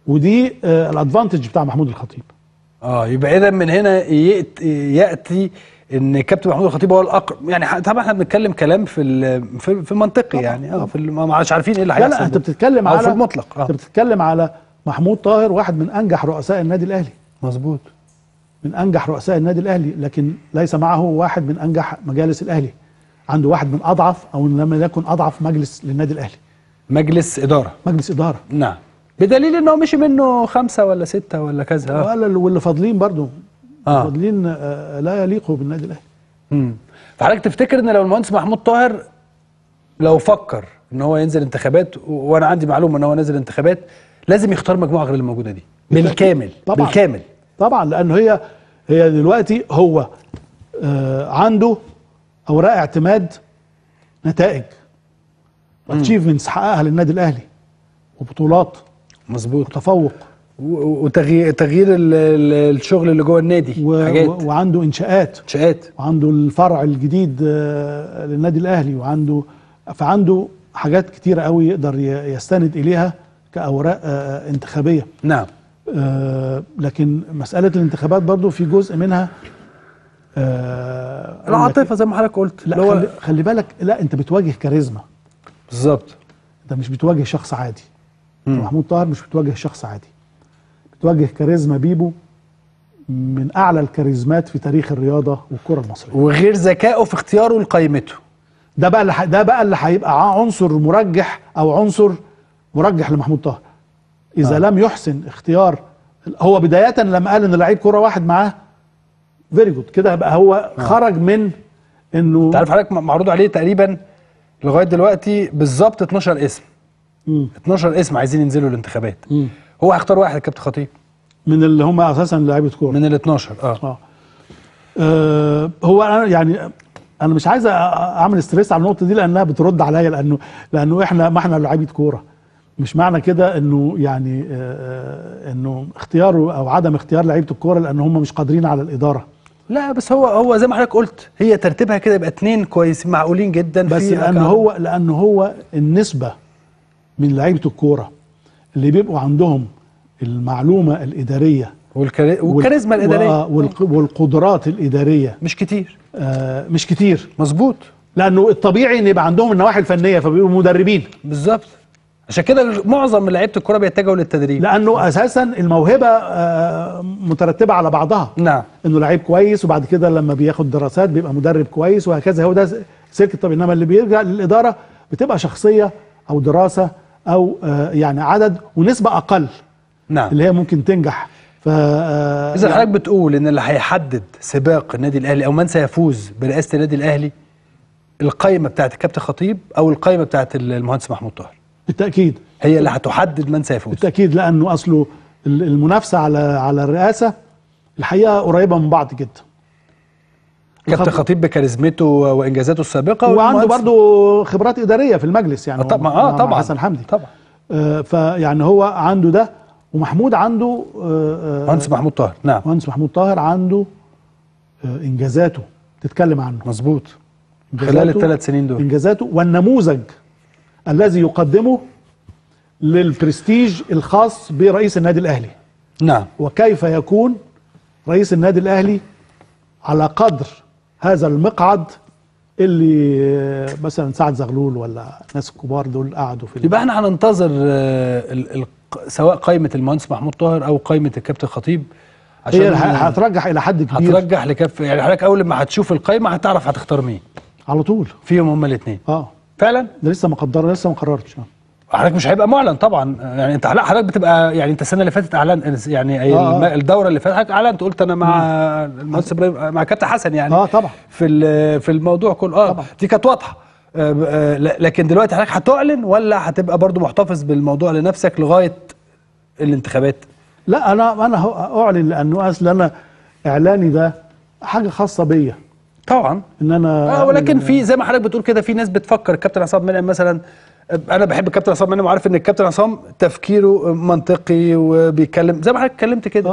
ودي آه الادفانتج بتاع محمود الخطيب اه يبقى اذا من هنا يأت- ياتي ان كابتن محمود الخطيب هو الاقرب يعني ح- طبعا احنا بنتكلم كلام في ال- في, في منطقي يعني اه في ال- ما مش عارفين ايه اللي لا هيحصل لا انت بكرة. بتتكلم أو على في المطلق انت اه بتتكلم على محمود طاهر واحد من انجح رؤساء النادي الاهلي مظبوط من انجح رؤساء النادي الاهلي لكن ليس معه واحد من انجح مجالس الاهلي عنده واحد من اضعف او ان لم يكن اضعف مجلس للنادي الاهلي مجلس اداره مجلس اداره نعم بدليل انه مشي منه خمسه ولا سته ولا كذا اه ولا واللي فاضلين برضو آه. فاضلين آه، لا يليقوا بالنادي الاهلي امم فحضرتك تفتكر ان لو المهندس محمود طاهر لو فكر ان هو ينزل انتخابات و- وانا عندي معلومه ان هو نازل انتخابات لازم يختار مجموعه غير اللي موجوده دي بالكامل طبعا بالكامل طبعا لانه هي هي دلوقتي هو آه عنده اوراق اعتماد نتائج اتشيفمنتس حققها للنادي الاهلي وبطولات مظبوط وتفوق و- وتغيير تغيير ال- ال- الشغل اللي جوه النادي و حاجات و وعنده انشاءات انشاءات وعنده الفرع الجديد آه، للنادي الاهلي وعنده فعنده حاجات كتيره قوي يقدر ي- يستند اليها كاوراق آه، انتخابيه نعم آه، لكن مساله الانتخابات برضو في جزء منها آه، العاطفه زي ما حضرتك قلت لا اللي هو خلي, خلي بالك لا انت بتواجه كاريزما بالظبط انت مش بتواجه شخص عادي مم. محمود طاهر مش بتواجه شخص عادي بتواجه كاريزما بيبو من اعلى الكاريزمات في تاريخ الرياضه والكره المصريه وغير ذكائه في اختياره لقائمته ده بقى اللي ح- ده بقى اللي هيبقى ع- عنصر مرجح او عنصر مرجح لمحمود طاهر اذا آه. آه. لم يحسن اختيار هو بدايه لما قال ان لعيب كوره واحد معاه فيري جود كده بقى هو آه. خرج من انه انت عارف حضرتك م- معروض عليه تقريبا لغايه دلوقتي بالظبط 12 اسم مم. 12 اسم عايزين ينزلوا الانتخابات مم. هو هيختار واحد كابتن خطيب من اللي هم اساسا لعيبه كوره من ال 12 اه آه. آه هو انا يعني انا مش عايز أ- اعمل ستريس على النقطه دي لانها بترد عليا لانه لانه احنا ما احنا لعيبه كوره مش معنى كده انه يعني آه، آه، انه اختياره او عدم اختيار لعيبه الكوره لان هم مش قادرين على الاداره لا بس هو هو زي ما حضرتك قلت هي ترتيبها كده يبقى اتنين كويسين معقولين جدا بس في لان أكا- هو لان هو النسبه من لعيبه الكوره اللي بيبقوا عندهم المعلومه الاداريه والكاري... والكاريزما وال- الاداريه والق- والقدرات الاداريه مش كتير آه، مش كتير مظبوط لانه الطبيعي ان يبقى عندهم النواحي الفنيه فبيبقوا مدربين بالظبط عشان كده معظم لعيبه الكوره بيتجهوا للتدريب لانه اساسا الموهبه آه، مترتبه على بعضها نعم انه لعيب كويس وبعد كده لما بياخد دراسات بيبقى مدرب كويس وهكذا هو ده سلك الطبيعي انما اللي بيرجع للاداره بتبقى شخصيه او دراسه او آه، يعني عدد ونسبه اقل نعم اللي هي ممكن تنجح ف آه، اذا يعني حضرتك بتقول ان اللي هيحدد سباق النادي الاهلي او من سيفوز برئاسه النادي الاهلي القائمه بتاعت الكابتن خطيب او القائمه بتاعت المهندس محمود طاهر بالتاكيد هي اللي هتحدد من سيفوز بالتاكيد لانه اصله ال- المنافسه على على الرئاسه الحقيقه قريبه من بعض جدا كابتن الخط- خطيب بكاريزمته وانجازاته السابقه وعنده والمهندس- برضه خبرات اداريه في المجلس يعني آه طبعا مع- اه مع طبعا حسن حمدي طبعا آه فيعني هو عنده ده ومحمود عنده آه، آه، مهندس محمود طاهر نعم مهندس محمود طاهر عنده آه، انجازاته تتكلم عنه مظبوط خلال إنجازاته- الثلاث سنين دول انجازاته والنموذج الذي يقدمه للبرستيج الخاص برئيس النادي الاهلي نعم وكيف يكون رئيس النادي الاهلي على قدر هذا المقعد اللي آه، مثلا سعد زغلول ولا ناس الكبار دول قعدوا في يبقى احنا هننتظر آه، ال- ال- سواء قائمه المهندس محمود طاهر او قائمه الكابتن خطيب عشان هي هترجح الى حد كبير هترجح لكف يعني حضرتك اول ما هتشوف القائمه هتعرف هتختار مين على طول فيهم هما الاثنين اه فعلا ده لسه ما قدر لسه ما قررتش آه. حضرتك مش هيبقى معلن طبعا يعني انت لا حضرتك بتبقى يعني انت السنه اللي فاتت اعلن يعني أي آه، الم- آه. الدوره اللي فاتت حضرتك اعلنت قلت انا مع المهندس ابراهيم مع كابتن حسن يعني اه طبعا في ال- في الموضوع كله اه طبعا. دي كانت واضحه آه، ب- آه، ل- لكن دلوقتي حضرتك هتعلن ولا هتبقى برضو محتفظ بالموضوع لنفسك لغايه الانتخابات لا انا انا هو- اعلن لانه اصل انا اعلاني ده حاجه خاصه بيا طبعا ان انا اه ولكن أعلن- في زي ما حضرتك بتقول كده في ناس بتفكر الكابتن عصام منعم مثلا انا بحب الكابتن عصام منعم وعارف ان الكابتن عصام تفكيره منطقي وبيتكلم زي ما حضرتك اتكلمت كده آه.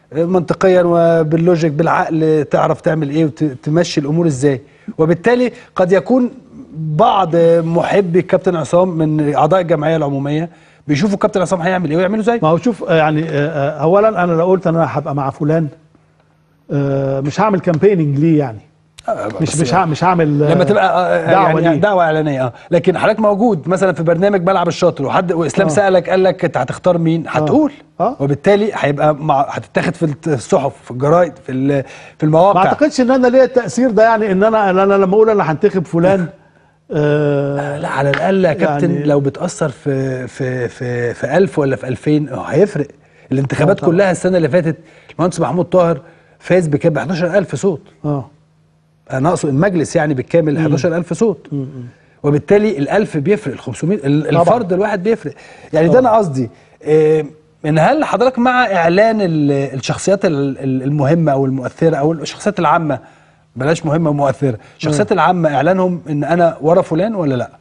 منطقيا وباللوجيك بالعقل تعرف تعمل ايه وتمشي الامور ازاي وبالتالي قد يكون بعض محبي الكابتن عصام من اعضاء الجمعيه العموميه بيشوفوا الكابتن عصام هيعمل ايه ويعملوا زيه ما هو شوف آه، يعني آه، آه، اولا انا لو قلت انا هبقى مع فلان آه، مش هعمل كامبيننج ليه يعني مش مش هعمل مش هعمل آه، لما تبقى آه، دعوه يعني ليه دعوه اعلانيه اه لكن حضرتك موجود مثلا في برنامج بلعب الشاطر وحد واسلام آه. سالك قال لك انت هتختار مين هتقول آه. وبالتالي هيبقى مع هتتاخد في الصحف في الجرايد في ال- في ما المواقع اعتقدش ان انا ليا التاثير ده يعني ان انا ان انا لما اقول انا هنتخب فلان آه لا على الاقل يا كابتن يعني- لو بتاثر في في في في 1000 ولا في 2000 اه هيفرق الانتخابات آه طبعا. كلها السنه اللي فاتت المهندس محمود طاهر فاز بكام ب 11000 صوت اه انا اقصد المجلس يعني بالكامل 11000 صوت وبالتالي ال1000 بيفرق ال 500 ال- طبعا. الفرد الواحد بيفرق يعني ده انا قصدي إيه، ان هل حضرتك مع اعلان ال- الشخصيات ال- ال- المهمه او المؤثره او الشخصيات العامه بلاش مهمه ومؤثره الشخصيات العامه اعلانهم ان انا ورا فلان ولا لا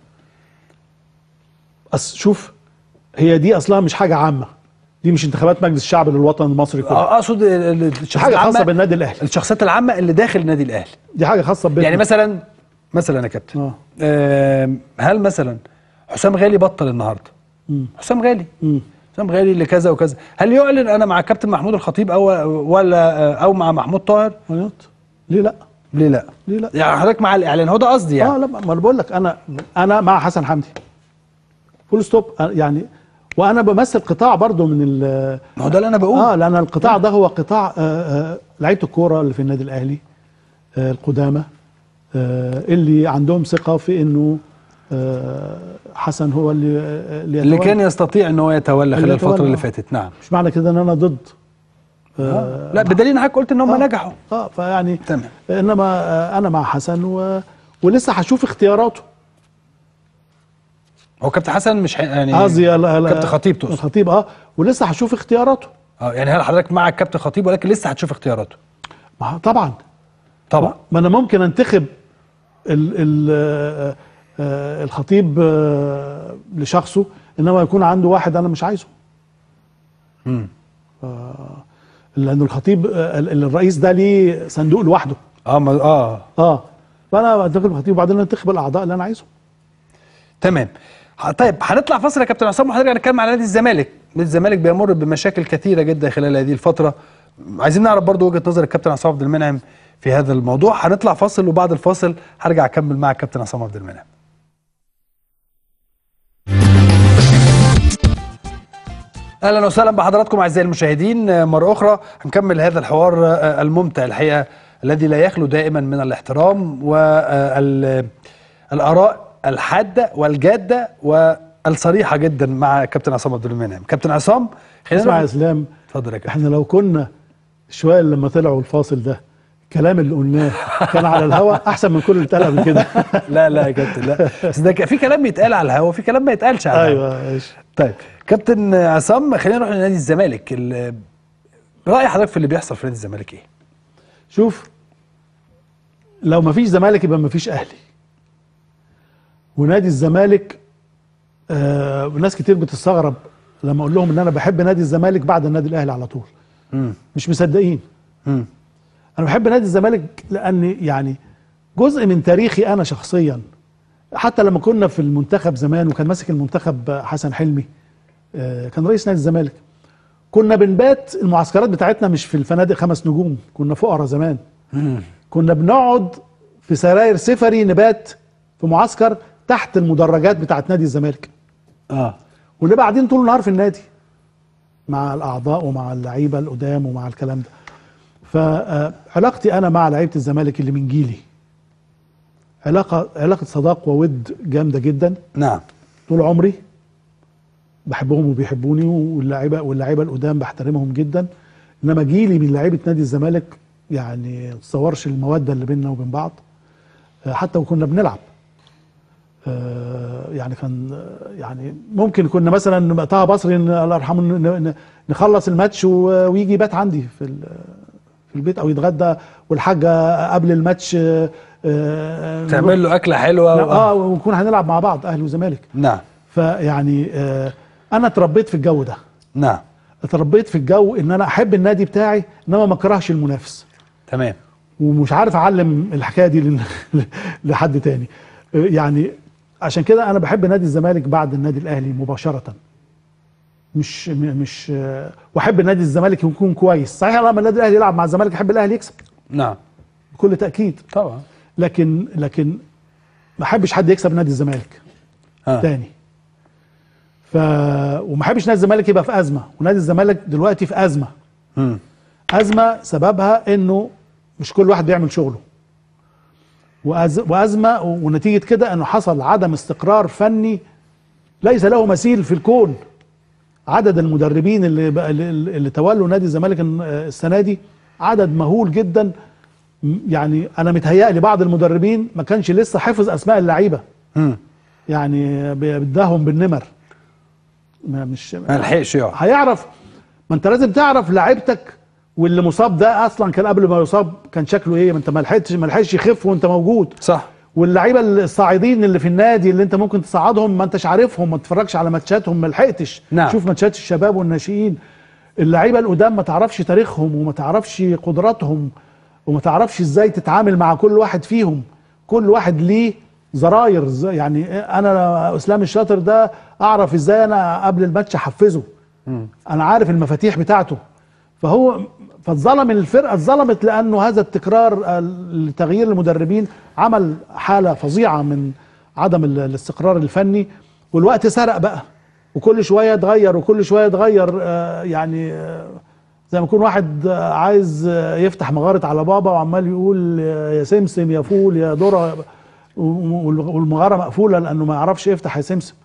أص شوف هي دي اصلها مش حاجه عامه دي مش انتخابات مجلس الشعب للوطن المصري كله اقصد ال- ال- الشخصيات حاجه خاصه العامه بالنادي الاهلي الشخصيات العامه اللي داخل النادي الاهلي دي حاجه خاصه بيتنا يعني مثلا مثلا يا كابتن آه. آم، هل مثلا حسام غالي بطل النهارده مم. حسام غالي مم. حسام غالي اللي كذا وكذا هل يعلن انا مع كابتن محمود الخطيب او ولا او مع محمود طاهر عياط. ليه لا ليه لا ليه لا يعني حضرتك مع الاعلان هو ده قصدي يعني اه لا ما انا بقول لك انا انا مع حسن حمدي فول ستوب أنا يعني وانا بمثل قطاع برضو من ال ما هو ده اللي انا بقوله اه لان القطاع ده هو قطاع آه آه لعيبه الكوره اللي في النادي الاهلي آه القدامى آه اللي عندهم ثقه في انه آه حسن هو اللي آه اللي يتولى. كان يستطيع ان هو يتولى اللي خلال الفتره يتولى، اللي آه. فاتت نعم مش معنى كده ان انا ضد آه. لا بدليل ان حضرتك قلت ان هم آه. نجحوا اه فيعني تمام. انما آه انا مع حسن و... ولسه هشوف اختياراته هو كابتن حسن مش حي... يعني قصدي لا- لا- كابتن خطيب تقصد الخطيب اه ولسه هشوف اختياراته اه يعني هل حضرتك مع الكابتن خطيب ولكن لسه هتشوف اختياراته ما هو طبعا طبعا ما انا ممكن انتخب ال ال آه، آه، الخطيب آه، لشخصه انما يكون عنده واحد انا مش عايزه مم. آه، لان الخطيب آه، ال- ال- الرئيس ده ليه صندوق لوحده اه ما اه اه فانا انتخب الخطيب وبعدين انتخب الاعضاء اللي انا عايزهم تمام ح- طيب هنطلع فاصل يا كابتن عصام وحضرتك هنتكلم على نادي الزمالك نادي الزمالك بيمر بمشاكل كثيره جدا خلال هذه الفتره عايزين نعرف برضو وجهه نظر الكابتن عصام عبد المنعم في هذا الموضوع هنطلع فاصل وبعد الفاصل هرجع اكمل مع الكابتن عصام عبد المنعم اهلا وسهلا بحضراتكم اعزائي المشاهدين آه، مره اخرى هنكمل هذا الحوار آه، الممتع الحقيقه الذي لا يخلو دائما من الاحترام والاراء الحاده والجاده والصريحه جدا مع كابتن عصام عبد المنعم كابتن عصام خلينا اسمع يا نروح- اسلام اتفضل يا كابتن احنا لو كنا شويه لما طلعوا الفاصل ده الكلام اللي قلناه كان على الهواء احسن من كل اللي اتقال قبل كده لا لا يا كابتن لا بس ده ك- في كلام يتقال على الهوا وفي كلام ما يتقالش على الهوا ايوه ماشي طيب كابتن عصام خلينا نروح لنادي الزمالك ال- راي حضرتك في اللي بيحصل في نادي الزمالك ايه؟ شوف لو ما فيش زمالك يبقى ما فيش اهلي ونادي الزمالك آه ناس كتير بتستغرب لما اقول لهم ان انا بحب نادي الزمالك بعد النادي الاهلي على طول امم مش مصدقين امم انا بحب نادي الزمالك لان يعني جزء من تاريخي انا شخصيا حتى لما كنا في المنتخب زمان وكان ماسك المنتخب حسن حلمي آه، كان رئيس نادي الزمالك كنا بنبات المعسكرات بتاعتنا مش في الفنادق خمس نجوم كنا فقراء زمان كنا بنقعد في سراير سفري نبات في معسكر تحت المدرجات بتاعت نادي الزمالك اه ونبقى قاعدين طول النهار في النادي مع الاعضاء ومع اللعيبه القدام ومع الكلام ده فعلاقتي انا مع لعيبه الزمالك اللي من جيلي علاقه علاقه صداق وود جامده جدا نعم طول عمري بحبهم وبيحبوني واللعيبه واللعيبه القدام بحترمهم جدا انما جيلي من لعيبه نادي الزمالك يعني ما تصورش الموده اللي بيننا وبين بعض آه، حتى وكنا بنلعب آه، يعني كان آه، يعني ممكن كنا مثلا طه بصري ن- الله يرحمه ن- ن- نخلص الماتش و- ويجي يبات عندي في ال- في البيت او يتغدى والحاجه قبل الماتش آه، آه، تعمل له اكله حلوه و... اه ونكون هنلعب مع بعض اهلي وزمالك نعم فيعني آه انا اتربيت في الجو ده نعم اتربيت في الجو ان انا احب النادي بتاعي انما ما اكرهش المنافس تمام ومش عارف اعلم الحكايه دي لن- لحد تاني يعني عشان كده انا بحب نادي الزمالك بعد النادي الاهلي مباشره مش م- مش واحب نادي الزمالك يكون كويس صحيح لما النادي الاهلي يلعب مع الزمالك احب الاهلي يكسب نعم بكل تاكيد طبعا لكن لكن ما احبش حد يكسب نادي الزمالك آه. تاني ف وما احبش نادي الزمالك يبقى في ازمه ونادي الزمالك دلوقتي في ازمه مم. ازمه سببها انه مش كل واحد بيعمل شغله وأز... وازمه ونتيجه كده انه حصل عدم استقرار فني ليس له مثيل في الكون عدد المدربين اللي بقى اللي, اللي تولوا نادي الزمالك الن- السنه دي عدد مهول جدا م- يعني انا متهيألي بعض المدربين ما كانش لسه حافظ اسماء اللعيبه مم. يعني بداهم بالنمر ما مش ما لحقش يقع هيعرف ما انت لازم تعرف لعيبتك واللي مصاب ده اصلا كان قبل ما يصاب كان شكله ايه ما انت ما لحقتش ما لحقش يخف وانت موجود صح واللعيبه الصاعدين اللي في النادي اللي انت ممكن تصعدهم ما انتش عارفهم ما تتفرجش على ماتشاتهم ما لحقتش نعم. شوف ماتشات الشباب والناشئين اللعيبه القدام ما تعرفش تاريخهم وما تعرفش قدراتهم وما تعرفش ازاي تتعامل مع كل واحد فيهم كل واحد ليه زراير ز- يعني انا اسلام الشاطر ده اعرف ازاي انا قبل الماتش احفزه انا عارف المفاتيح بتاعته فهو فاتظلم الفرقه اتظلمت لانه هذا التكرار آه، لتغيير المدربين عمل حاله فظيعه من عدم ال- الاستقرار الفني والوقت سرق بقى وكل شويه يتغير وكل شويه يتغير آه، يعني آه، زي ما يكون واحد آه، عايز آه، يفتح مغاره على بابا وعمال يقول آه، يا سمسم يا فول يا ذره وال- والمغاره مقفوله لانه ما يعرفش يفتح يا سمسم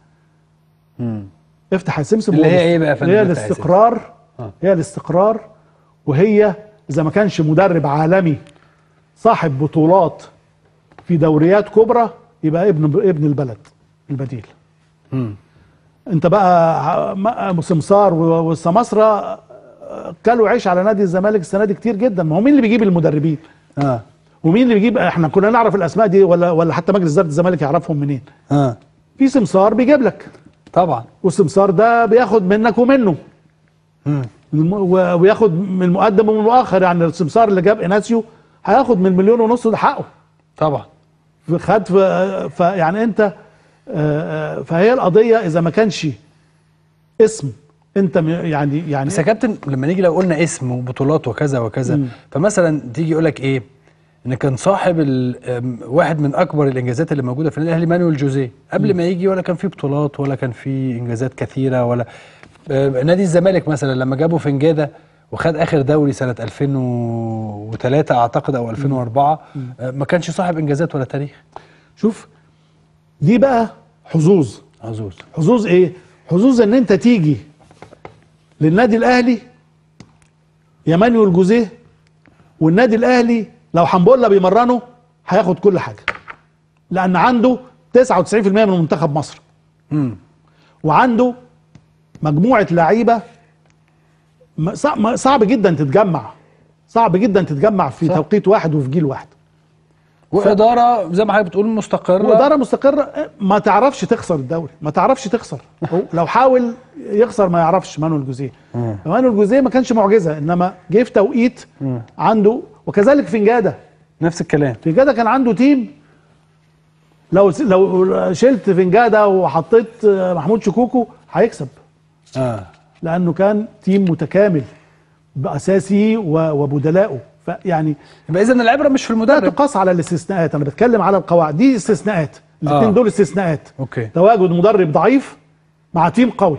افتح يا سمسم اللي هي هو ايه بقى يا فندم هي افتح يا سمسم؟ الاستقرار آه. هي الاستقرار وهي اذا ما كانش مدرب عالمي صاحب بطولات في دوريات كبرى يبقى ابن ابن البلد البديل مم. انت بقى ع- م- سمسار و- والسماسره آه، كلوا عيش على نادي الزمالك السنه دي كتير جدا ما هو مين اللي بيجيب المدربين اه ومين اللي بيجيب احنا كنا نعرف الاسماء دي ولا ولا حتى مجلس اداره الزمالك يعرفهم منين اه في سمسار بيجيب لك طبعا والسمسار ده بياخد منك ومنه مم. الم- و- وياخد من المقدم ومن المؤخر يعني السمسار اللي جاب اناسيو هياخد من مليون ونص ده حقه طبعا خد ف- فيعني انت آه، آه، فهي القضيه اذا ما كانش اسم انت م- يعني يعني بس يا كابتن لما نيجي لو قلنا اسم وبطولات وكذا وكذا مم. فمثلا تيجي يقول لك ايه ان كان صاحب ال- أم، واحد من اكبر الانجازات اللي موجوده في النادي الاهلي مانويل جوزيه قبل ما يجي ولا كان في بطولات ولا كان في انجازات كثيره ولا آه، نادي الزمالك مثلا لما جابوا فنجاده وخد اخر دوري سنه 2003 اعتقد او 2004 آه، ما كانش صاحب انجازات ولا تاريخ شوف دي بقى حظوظ عزوز حظوظ ايه حظوظ ان انت تيجي للنادي الاهلي يا مانويل جوزيه والنادي الاهلي لو حنبولا بيمرنه هياخد كل حاجه لان عنده 99% من منتخب مصر امم وعنده مجموعه لعيبه م- صع- م- صعب جدا تتجمع صعب جدا تتجمع في صح. توقيت واحد وفي جيل واحد واداره زي ما حضرتك بتقول مستقره واداره مستقره ما تعرفش تخسر الدوري ما تعرفش تخسر هو لو حاول يخسر ما يعرفش مانويل جوزيه مانويل جوزيه ما كانش معجزه انما جه في توقيت عنده وكذلك فنجاده نفس الكلام فنجاده كان عنده تيم لو لو شلت فنجاده وحطيت محمود شكوكو هيكسب اه لانه كان تيم متكامل باساسي و- وبدلائه فيعني يبقى اذا العبره مش في لا المدرب تقاس على الاستثناءات انا بتكلم على القواعد دي استثناءات الاثنين آه. دول استثناءات اوكي تواجد مدرب ضعيف مع تيم قوي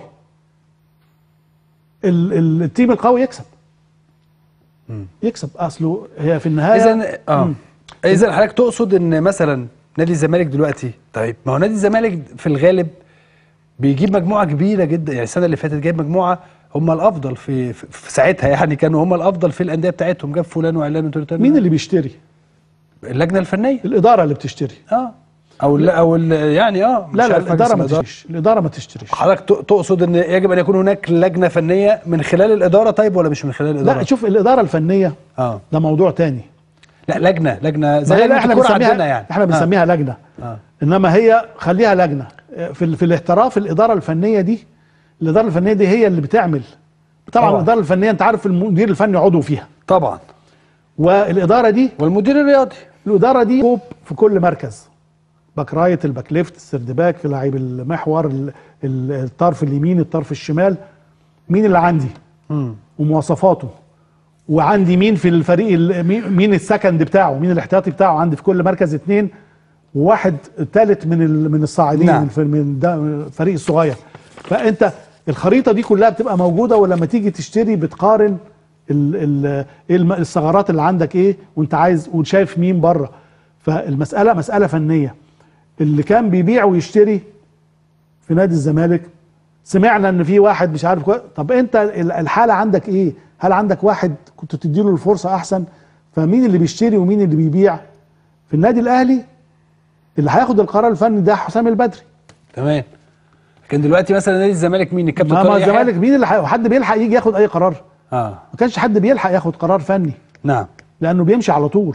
ال- ال- التيم القوي يكسب يكسب اصله هي في النهايه اذا اه اذا حضرتك تقصد ان مثلا نادي الزمالك دلوقتي طيب ما هو نادي الزمالك في الغالب بيجيب مجموعه كبيره جدا يعني السنه اللي فاتت جايب مجموعه هم الافضل في, في, في ساعتها يعني كانوا هم الافضل في الانديه بتاعتهم جاب فلان وعلان وترتان مين اللي بيشتري اللجنه الفنيه الاداره اللي بتشتري اه او ال او ال يعني اه مش لا لا عارف الاداره ما مجلس الإدارة. تشتريش الاداره ما تشتريش حضرتك ت- تقصد ان يجب ان يكون هناك لجنه فنيه من خلال الاداره طيب ولا مش من خلال الاداره؟ لا شوف الاداره الفنيه اه ده موضوع تاني لا لجنه لجنه ما زي هي لجنه احنا الكوره بنسميها عندنا يعني احنا بنسميها لجنه آه. انما هي خليها لجنه في ال- في الاحتراف الاداره الفنيه دي الاداره الفنيه دي هي اللي بتعمل طبعا طبعاً. الاداره الفنيه انت عارف المدير الفني عضو فيها طبعا والاداره دي والمدير الرياضي الاداره دي كوب في كل مركز باك رايت الباك ليفت السرد باك لعيب المحور ال- ال- الطرف اليمين الطرف الشمال مين اللي عندي ومواصفاته وعندي مين في الفريق ال- مين- مين السكند بتاعه مين الاحتياطي بتاعه عندي في كل مركز اتنين وواحد ثالث من ال- من الصاعدين نعم. من الف- من ده- من الفريق الصغير فانت الخريطه دي كلها بتبقى موجوده ولما تيجي تشتري بتقارن ال ال إيه الم- الثغرات اللي عندك ايه وانت عايز وشايف مين بره فالمساله مساله فنيه اللي كان بيبيع ويشتري في نادي الزمالك سمعنا ان في واحد مش عارف كوي... طب انت ال- الحاله عندك ايه هل عندك واحد كنت تديله الفرصه احسن فمين اللي بيشتري ومين اللي بيبيع في النادي الاهلي اللي هياخد القرار الفني ده حسام البدري تمام لكن دلوقتي مثلا نادي الزمالك مين الكابتن ما ما طارق يحيى؟ الزمالك مين اللي ح- حد بيلحق يجي ياخد اي قرار اه ما كانش حد بيلحق ياخد قرار فني نعم لانه بيمشي على طول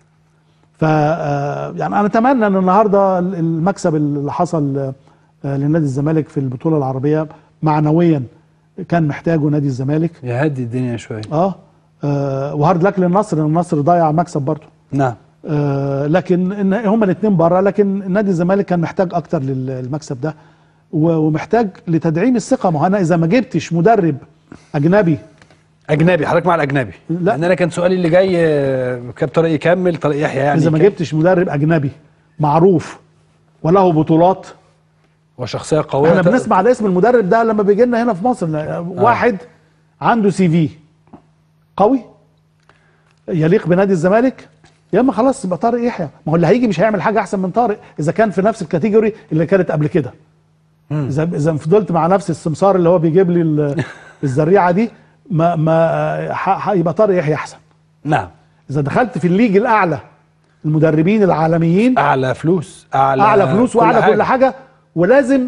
ف آه، يعني انا اتمنى ان النهارده المكسب اللي حصل آه، لنادي الزمالك في البطوله العربيه معنويا كان محتاجه نادي الزمالك يهدي الدنيا شويه اه, آه وهارد لك للنصر لان النصر ضيع مكسب برضه نعم آه لكن إن هما الاثنين بره لكن نادي الزمالك كان محتاج اكتر للمكسب ده و- ومحتاج لتدعيم الثقه ما هو انا اذا ما جبتش مدرب اجنبي اجنبي حضرتك مع الاجنبي لا. لان انا كان سؤالي اللي جاي آه، كابتن طارق يكمل طارق يحيى يعني اذا ما يكمل. جبتش مدرب اجنبي معروف وله بطولات وشخصيه قويه احنا ت- بنسمع على اسم المدرب ده لما بيجي لنا هنا في مصر لا، واحد عنده سي في قوي يليق بنادي الزمالك يا اما خلاص يبقى طارق يحيى ما هو اللي هيجي مش هيعمل حاجه احسن من طارق اذا كان في نفس الكاتيجوري اللي كانت قبل كده اذا اذا فضلت مع نفس السمسار اللي هو بيجيب لي ال- الزريعه دي ما ما ح- ح- يبقى طارق يحيى احسن نعم اذا دخلت في الليج الاعلى المدربين العالميين اعلى فلوس اعلى اعلى فلوس واعلى كل حاجه ولازم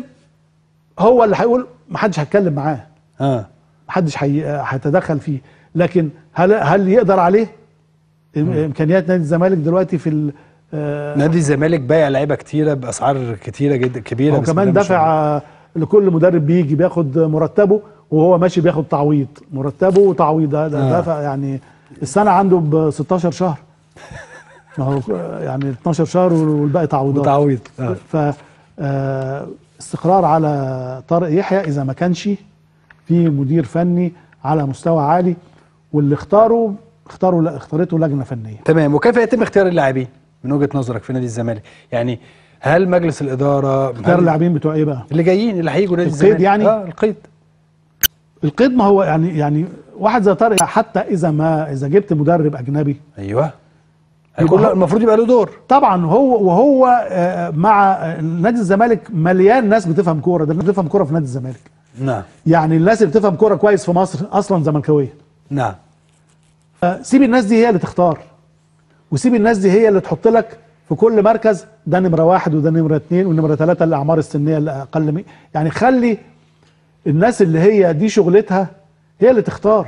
هو اللي هيقول محدش هيتكلم معاه اه محدش هي- هيتدخل فيه لكن هل هل يقدر عليه إم- امكانيات نادي الزمالك دلوقتي في ال- آه، نادي الزمالك بايع لعيبه كتيره باسعار كتيره جدا كبيره هو بسم كمان الله ما شاء الله. دافع آه، لكل مدرب بيجي بياخد مرتبه وهو ماشي بياخد تعويض مرتبه وتعويض ده ده آه. دافع يعني السنه عنده ب 16 شهر ما هو يعني 12 شهر والباقي تعويضات وتعويض آه. ف آه، استقرار على طارق يحيى اذا ما كانش في مدير فني على مستوى عالي واللي اختاروا اختاروا لا اختارته لجنه فنيه تمام وكيف يتم اختيار اللاعبين من وجهه نظرك في نادي الزمالك يعني هل مجلس الاداره اختار هل اللاعبين بتوع ايه بقى اللي جايين اللي هيجوا نادي القيد الزمالك يعني؟ اه القيد القيد ما هو يعني يعني واحد زي طارق حتى اذا ما اذا جبت مدرب اجنبي ايوه هيكون يبقى هو- المفروض يبقى له دور طبعا هو وهو آه، مع آه، نادي الزمالك مليان ناس بتفهم كوره ده الناس بتفهم كوره في نادي الزمالك نعم يعني الناس اللي بتفهم كوره كويس في مصر اصلا زملكاويه نعم سيب الناس دي هي اللي تختار وسيب الناس دي هي اللي تحط لك في كل مركز ده نمره واحد وده نمره اثنين ونمره ثلاثه الاعمار السنيه اللي اقل من يعني خلي الناس اللي هي دي شغلتها هي اللي تختار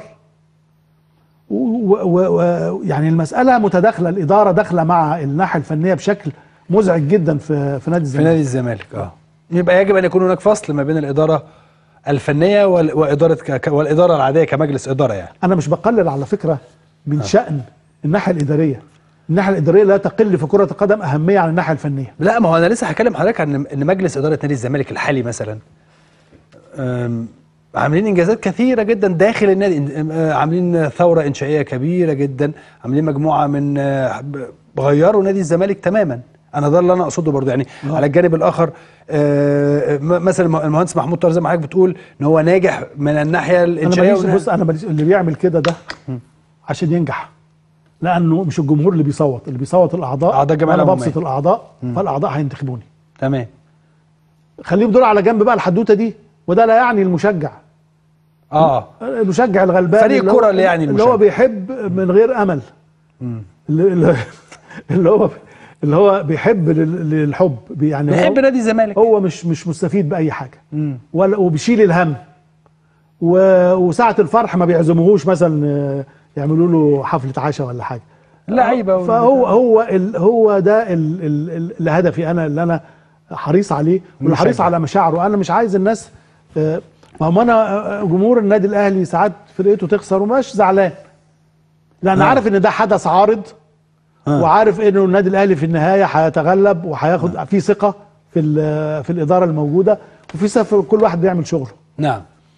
و- و- و- يعني المساله متداخله الاداره داخله مع الناحيه الفنيه بشكل مزعج جدا في في نادي في الزمالك نادي الزمالك اه يبقى يجب ان يكون هناك فصل ما بين الاداره الفنيه وال- واداره ك- ك- والاداره العاديه كمجلس اداره يعني انا مش بقلل على فكره من شان الناحيه الاداريه الناحيه الاداريه لا تقل في كره القدم اهميه عن الناحيه الفنيه لا ما هو انا لسه هكلم حضرتك عن ان مجلس اداره نادي الزمالك الحالي مثلا أم، عاملين انجازات كثيره جدا داخل النادي أم، آه، عاملين ثوره انشائيه كبيره جدا عاملين مجموعه من آه، ب- غيروا نادي الزمالك تماما انا ده اللي انا اقصده برضو يعني على الجانب الاخر آه، م- مثلا الم- المهندس محمود طاهر زي ما حضرتك بتقول ان هو ناجح من الناحيه انا الانشائيه ماليش والناحية- بص انا ماليش اللي بيعمل كده ده عشان ينجح لانه مش الجمهور اللي بيصوت اللي بيصوت الاعضاء أعضاء الجمعية انا العمومية. ببسط الاعضاء فالاعضاء هينتخبوني تمام خليهم دول على جنب بقى الحدوته دي وده لا يعني المشجع اه المشجع الغلبان فريق اللي هو- الكرة اللي يعني اللي هو المشجع. بيحب من غير امل اللي, اللي- اللي هو اللي هو بيحب لل- للحب بي- يعني هو- بيحب نادي الزمالك هو مش مش مستفيد باي حاجه مم. ولا وبيشيل الهم و- وساعه الفرح ما بيعزموهوش مثلا آه، يعملوا له حفله عشاء ولا حاجه لعيبه وال- فهو هو ال هو ده ال ال ال اللي هدفي انا اللي انا حريص عليه واللي حريص مشجع. على مشاعره انا مش عايز الناس آه، ما هو انا جمهور النادي الاهلي ساعات فرقته تخسر ومش زعلان لان نعم. عارف ان ده حدث عارض آه. وعارف انه النادي الاهلي في النهايه هيتغلب وهياخد في ثقه في ال- في الاداره الموجوده وفي ثقة كل واحد بيعمل شغله نعم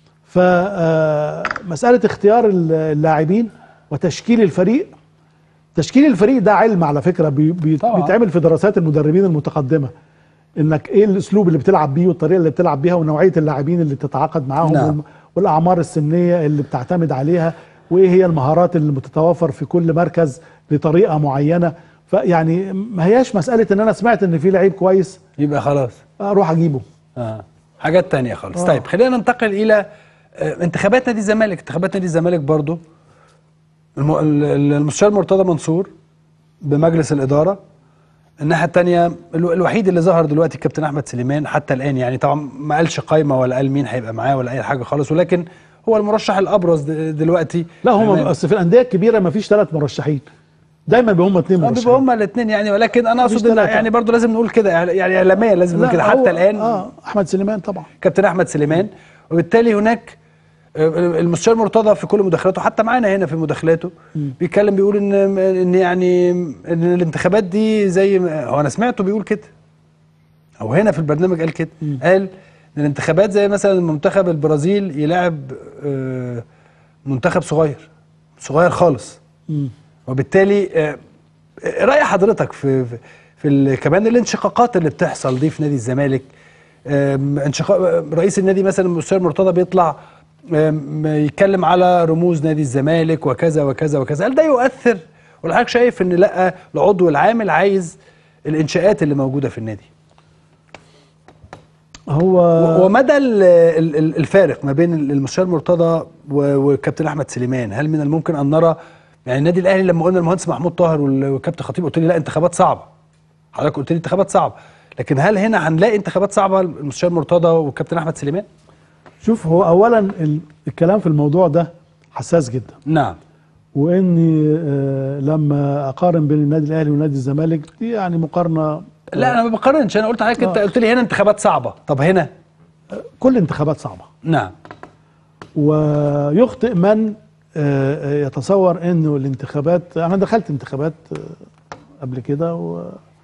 فمساله اختيار ال- اللاعبين وتشكيل الفريق تشكيل الفريق ده علم على فكره بي بي طبعا. بيتعمل في دراسات المدربين المتقدمه انك ايه الاسلوب اللي بتلعب بيه والطريقه اللي بتلعب بيها ونوعيه اللاعبين اللي تتعاقد معاهم نعم. والم- والاعمار السنيه اللي بتعتمد عليها وايه هي المهارات اللي بتتوفر في كل مركز لطريقه معينه فيعني ما هياش مساله ان انا سمعت ان في لعيب كويس يبقى خلاص اروح اجيبه آه. حاجات تانية خالص آه. طيب خلينا ننتقل الى آه، انتخابات نادي الزمالك انتخابات نادي الزمالك برضو الم... ال- ال- المستشار مرتضى منصور بمجلس الاداره الناحيه الثانيه الوحيد اللي ظهر دلوقتي الكابتن احمد سليمان حتى الان يعني طبعا ما قالش قايمه ولا قال مين هيبقى معاه ولا اي حاجه خالص ولكن هو المرشح الابرز د- دلوقتي لا هم أمام- اصل في الانديه الكبيره ما فيش ثلاث مرشحين دايما بيبقوا هم اثنين آه، مرشحين بيبقوا هما الاثنين يعني ولكن انا مفيش اقصد ان تلاتة. يعني برضو لازم نقول كده يعني اعلاميا لازم نقول لا، كده هو- حتى الان اه احمد سليمان طبعا كابتن احمد سليمان وبالتالي هناك آه، المستشار مرتضى في كل مداخلاته حتى معانا هنا في مداخلاته بيتكلم بيقول ان ان يعني ان الانتخابات دي زي ما هو انا سمعته بيقول كده او هنا في البرنامج قال كده قال ان الانتخابات زي مثلا منتخب البرازيل يلاعب آه، منتخب صغير صغير خالص مم. وبالتالي آه، رأي حضرتك في في, في ال- كمان الانشقاقات اللي بتحصل دي في نادي الزمالك آم، انشقاق رئيس النادي مثلا المستشار مرتضى بيطلع آم، يتكلم على رموز نادي الزمالك وكذا وكذا وكذا هل ده يؤثر ولا حضرتك شايف ان لا العضو العامل عايز الانشاءات اللي موجوده في النادي هو و- ومدى ال- ال- ال- الفارق ما بين المستشار مرتضى و- وكابتن احمد سليمان هل من الممكن ان نرى يعني النادي الاهلي لما قلنا المهندس محمود طاهر وال- والكابتن خطيب قلت لي لا انتخابات صعبه حضرتك قلت لي انتخابات صعبه لكن هل هنا هنلاقي انتخابات صعبه المستشار مرتضى والكابتن احمد سليمان شوف هو اولا ال- الكلام في الموضوع ده حساس جدا نعم واني آه، لما اقارن بين النادي الاهلي ونادي الزمالك دي يعني مقارنه لا انا ما بقارنش انا قلت لحضرتك انت آه. قلت لي هنا انتخابات صعبه طب هنا كل انتخابات صعبه نعم ويخطئ من آه، آه، يتصور انه الانتخابات انا دخلت انتخابات آه، قبل كده و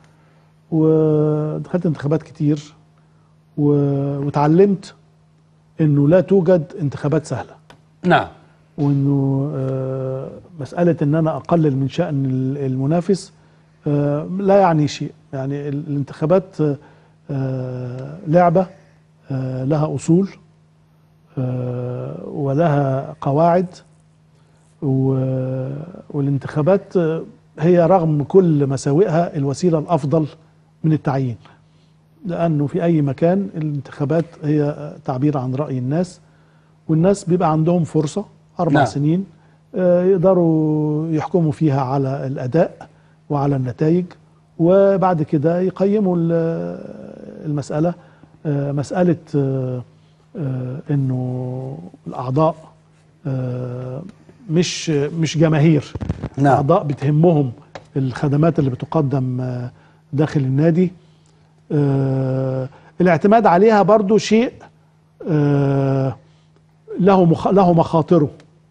ودخلت انتخابات كتير و... وتعلمت انه لا توجد انتخابات سهله نعم وانه آه، مساله ان انا اقلل من شان ال- المنافس آه، لا يعني شيء يعني ال- الانتخابات آه، لعبه آه، لها اصول آه، ولها قواعد و- والانتخابات آه، هي رغم كل مساوئها الوسيله الافضل من التعيين لانه في اي مكان الانتخابات هي آه، تعبير عن راي الناس والناس بيبقى عندهم فرصه اربع نعم. نعم. سنين آه، يقدروا يحكموا فيها على الاداء وعلى النتائج وبعد كده يقيموا ال- المساله آه، مساله آه، آه، انه الاعضاء آه، مش مش جماهير نعم. اعضاء بتهمهم الخدمات اللي بتقدم آه، داخل النادي آه، الاعتماد عليها برضو شيء آه، له مخ... له مخاطره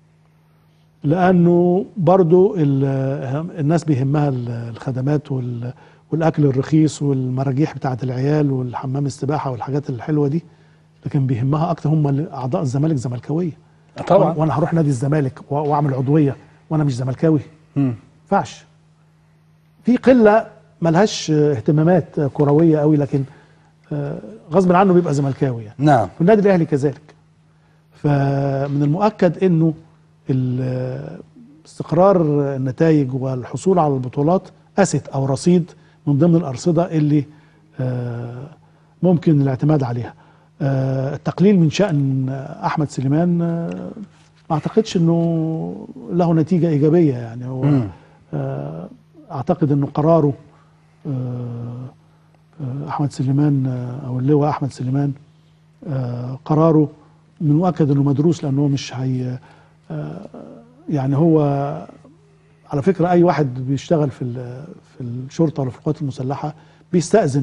لانه برضو ال- الناس بيهمها ال- الخدمات وال... والاكل الرخيص والمراجيح بتاعت العيال والحمام السباحه والحاجات الحلوه دي لكن بيهمها اكتر هم اللي- اعضاء الزمالك زملكاويه طبعا وانا هروح نادي الزمالك و- واعمل عضويه وانا مش زملكاوي مم. ينفعش في قله ملهاش اهتمامات كرويه قوي لكن آه، غصب عنه بيبقى زملكاوي يعني نعم والنادي الاهلي كذلك فمن المؤكد انه ال- استقرار النتائج والحصول على البطولات اسيت او رصيد من ضمن الارصده اللي آه، ممكن الاعتماد عليها آه، التقليل من شان احمد سليمان آه، ما اعتقدش انه له نتيجه ايجابيه يعني هو مم. آه، اعتقد انه قراره آه، آه، احمد سليمان آه، او اللواء احمد سليمان آه، قراره من مؤكد انه مدروس لانه هو مش هي آه، يعني هو على فكره اي واحد بيشتغل في ال- في الشرطه ولا في القوات المسلحه بيستاذن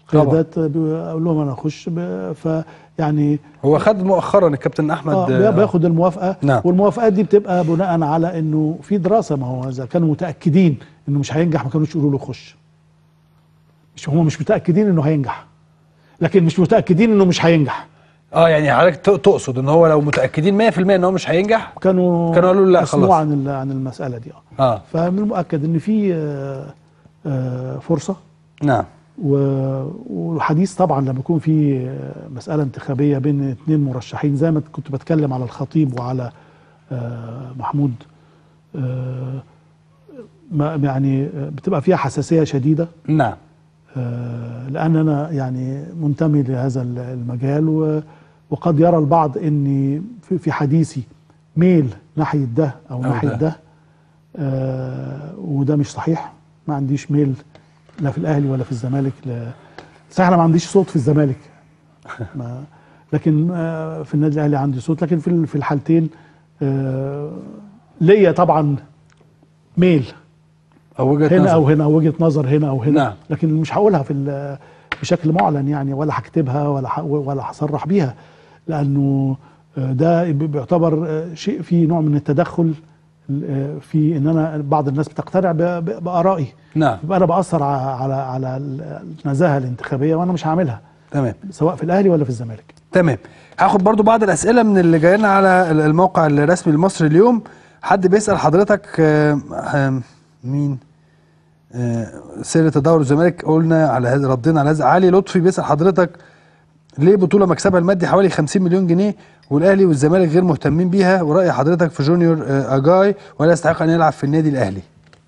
قيادات بقول لهم انا اخش ب- فيعني هو خد مؤخرا الكابتن احمد اه آه، بي- بياخد الموافقه نعم. والموافقات دي بتبقى بناء على انه في دراسه ما هو اذا كانوا متاكدين انه مش هينجح ما كانوش يقولوا له خش مش هم مش متاكدين انه هينجح لكن مش متاكدين انه مش هينجح اه يعني حضرتك ت- تقصد ان هو لو متاكدين 100% ان هو مش هينجح كانوا كانوا قالوا له لا أسمعوا خلاص. عن ال- عن المساله دي اه اه فمن المؤكد ان في آه، آه، فرصه نعم و- والحديث طبعا لما يكون في آه، مسألة انتخابية بين اثنين مرشحين زي ما كنت بتكلم على الخطيب وعلى آه، محمود آه، ما- يعني آه، بتبقى فيها حساسية شديدة نعم آه، لأن أنا يعني منتمي لهذا ال- المجال و- وقد يرى البعض أني في- في حديثي ميل ناحية ده أو أو ناحية ده. ده آه، وده مش صحيح ما عنديش ميل لا في الأهلي ولا في الزمالك لا صحيح أنا ما عنديش صوت في الزمالك ما لكن آه، في النادي الأهلي عندي صوت لكن في ال- في الحالتين آه، ليا طبعا ميل او وجهه هنا نظر. او هنا او وجهه نظر هنا او هنا نعم. لكن مش هقولها في ال- بشكل معلن يعني ولا هكتبها ولا ح- ولا هصرح بيها لانه آه، ده ب- بيعتبر آه، شيء فيه نوع من التدخل آه، في ان انا بعض الناس بتقتنع ب- ب- بارائي نعم يبقى انا باثر ع- على على النزاهه الانتخابيه وانا مش هعملها تمام سواء في الاهلي ولا في الزمالك تمام هاخد برضو بعض الاسئله من اللي جايين على ال- الموقع الرسمي لمصر اليوم حد بيسال حضرتك آه، آه، مين آه، سر تدهور الزمالك قلنا على هذا ردينا على هذا علي لطفي بيسال حضرتك ليه بطوله مكسبها المادي حوالي 50 مليون جنيه والاهلي والزمالك غير مهتمين بيها وراي حضرتك في جونيور آه، اجاي ولا يستحق ان يلعب في النادي الاهلي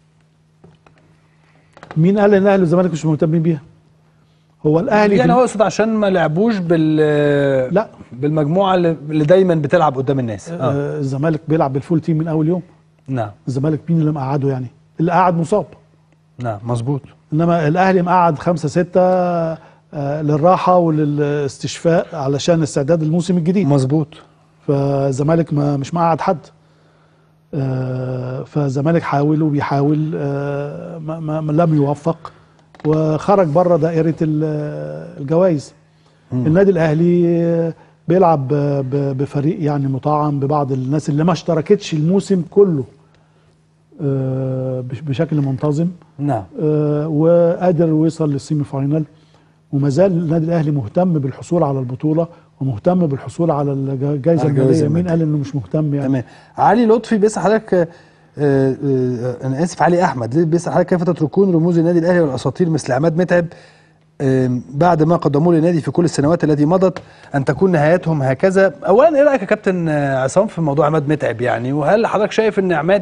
مين قال ان الاهلي والزمالك مش مهتمين بيها هو الاهلي يعني في هو يقصد عشان ما لعبوش بال لا. بالمجموعه اللي اللي دايما بتلعب قدام الناس اه آه، الزمالك بيلعب بالفول تيم من اول يوم نعم الزمالك مين اللي مقعده يعني اللي قاعد مصاب نعم مظبوط انما الاهلي مقعد خمسة ستة آه، للراحة وللاستشفاء علشان استعداد الموسم الجديد مظبوط فالزمالك ما مش مقعد حد آه، فالزمالك حاول وبيحاول آه، ما ما ما لم يوفق وخرج بره دائرة ال- الجوائز النادي الاهلي آه، بيلعب ب- ب- بفريق يعني مطعم ببعض الناس اللي ما اشتركتش الموسم كله آه، بش- بشكل منتظم نعم آه، وقادر يوصل للسيمي فاينال وما زال النادي الاهلي مهتم بالحصول على البطوله ومهتم بالحصول على الجائزه على الجائزة الماليه مين المالية. قال انه مش مهتم يعني تمام علي لطفي بيسال حضرتك آه، آه، آه، انا اسف علي احمد ليه بيسال حضرتك كيف تتركون رموز النادي الاهلي والاساطير مثل عماد متعب آم، بعد ما قدموه للنادي في كل السنوات التي مضت ان تكون نهايتهم هكذا اولا ايه رايك يا كابتن آه، عصام في موضوع عماد متعب يعني وهل حضرتك شايف ان عماد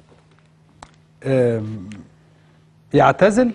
آم، يعتزل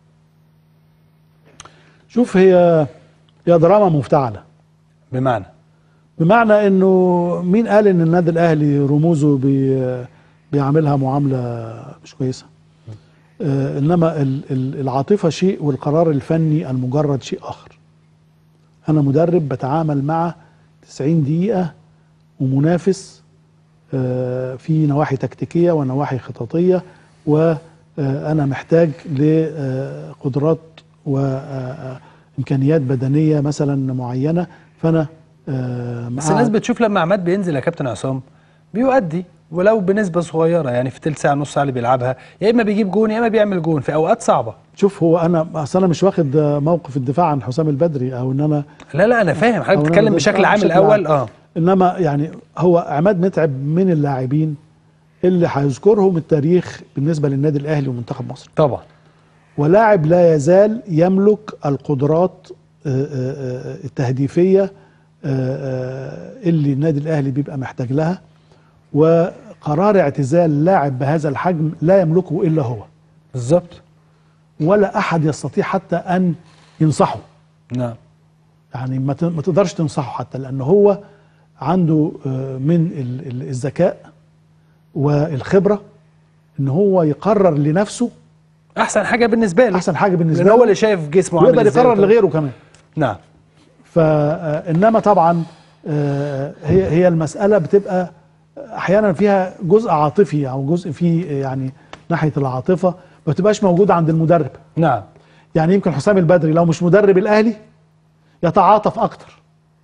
شوف هي هي دراما مفتعله بمعنى بمعنى انه مين قال ان النادي الاهلي رموزه بي بيعملها معامله مش كويسه آه انما ال- ال- العاطفه شيء والقرار الفني المجرد شيء اخر انا مدرب بتعامل مع 90 دقيقه ومنافس آه في نواحي تكتيكيه ونواحي خططيه وانا محتاج لقدرات وامكانيات بدنيه مثلا معينه فانا آه، بس مع- الناس بتشوف لما عماد بينزل يا كابتن عصام بيؤدي ولو بنسبه صغيره يعني في تلت ساعه نص ساعه اللي بيلعبها يا اما بيجيب جون يا اما بيعمل جون في اوقات صعبه شوف هو انا اصل انا مش واخد موقف الدفاع عن حسام البدري او ان انا لا لا انا فاهم حضرتك أو أنا بتتكلم بدافع بشكل عام بشكل الاول عام. اه انما يعني هو عماد متعب من اللاعبين اللي هيذكرهم التاريخ بالنسبه للنادي الاهلي ومنتخب مصر طبعا ولاعب لا يزال يملك القدرات آه، آه، آه، التهديفيه آه، آه، اللي النادي الاهلي بيبقى محتاج لها وقرار اعتزال لاعب بهذا الحجم لا يملكه الا هو بالظبط ولا احد يستطيع حتى ان ينصحه نعم يعني ما ت- ما تقدرش تنصحه حتى لان هو عنده آه، من ال- ال- الذكاء والخبره ان هو يقرر لنفسه احسن حاجه بالنسبه له احسن حاجه بالنسبه لان هو له اللي شايف جسمه عامل ويقدر ازاي يقرر وطريقته. لغيره كمان نعم فانما طبعا آه، هي هي المساله بتبقى احيانا فيها جزء عاطفي او جزء فيه يعني ناحيه العاطفه ما بتبقاش موجوده عند المدرب نعم يعني يمكن حسام البدري لو مش مدرب الاهلي يتعاطف اكتر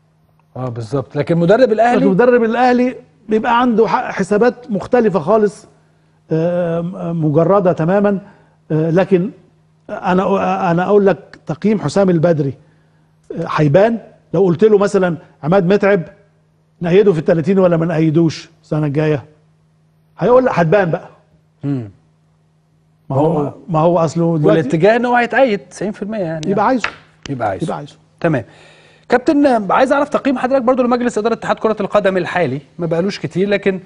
اه بالظبط لكن مدرب لكن الاهلي مدرب الاهلي بيبقى عنده ح- حسابات مختلفه خالص آه، آه، مجرده تماما آه، لكن انا انا اقول لك تقييم حسام البدري آه، هيبان لو قلت له مثلا عماد متعب نأيده في ال 30 ولا ما نأيدوش السنه الجايه هيقول لك هتبان بقى مم. ما هو ما هو اصله دلوقتي والاتجاه ان هو هيتأيد 90% يعني يبقى عايزه يبقى عايز يبقى عايزه تمام كابتن عايز اعرف تقييم حضرتك برضو لمجلس اداره اتحاد كره القدم الحالي ما بقالوش كتير لكن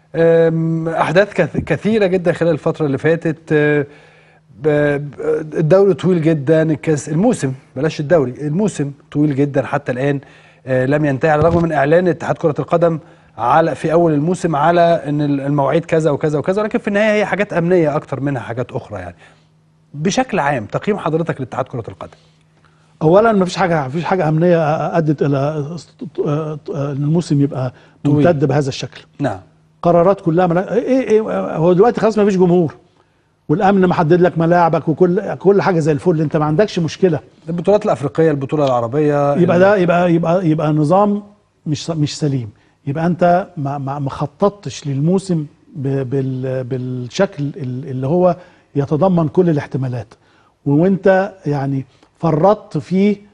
أم، احداث كث- كثيره جدا خلال الفتره اللي فاتت أه، ب- ب- الدوري طويل جدا الكاس الموسم بلاش الدوري الموسم طويل جدا حتى الان أه، لم ينتهي على الرغم من اعلان اتحاد كره القدم على في اول الموسم على ان المواعيد كذا وكذا وكذا ولكن في النهايه هي حاجات امنيه اكتر منها حاجات اخرى يعني بشكل عام تقييم حضرتك لاتحاد كره القدم اولا ما فيش حاجه ما فيش حاجه امنيه ادت الى ان الموسم يبقى طويل. ممتد بهذا الشكل نعم قرارات كلها ملا... ايه ايه هو دلوقتي خلاص ما فيش جمهور والامن محدد لك ملاعبك وكل كل حاجه زي الفل انت ما عندكش مشكله البطولات الافريقيه البطوله العربيه يبقى ده يبقى يبقى يبقى نظام مش مش سليم يبقى انت ما ما ما خططتش للموسم ب- بال بالشكل ال- اللي هو يتضمن كل الاحتمالات وانت يعني فرطت في آه،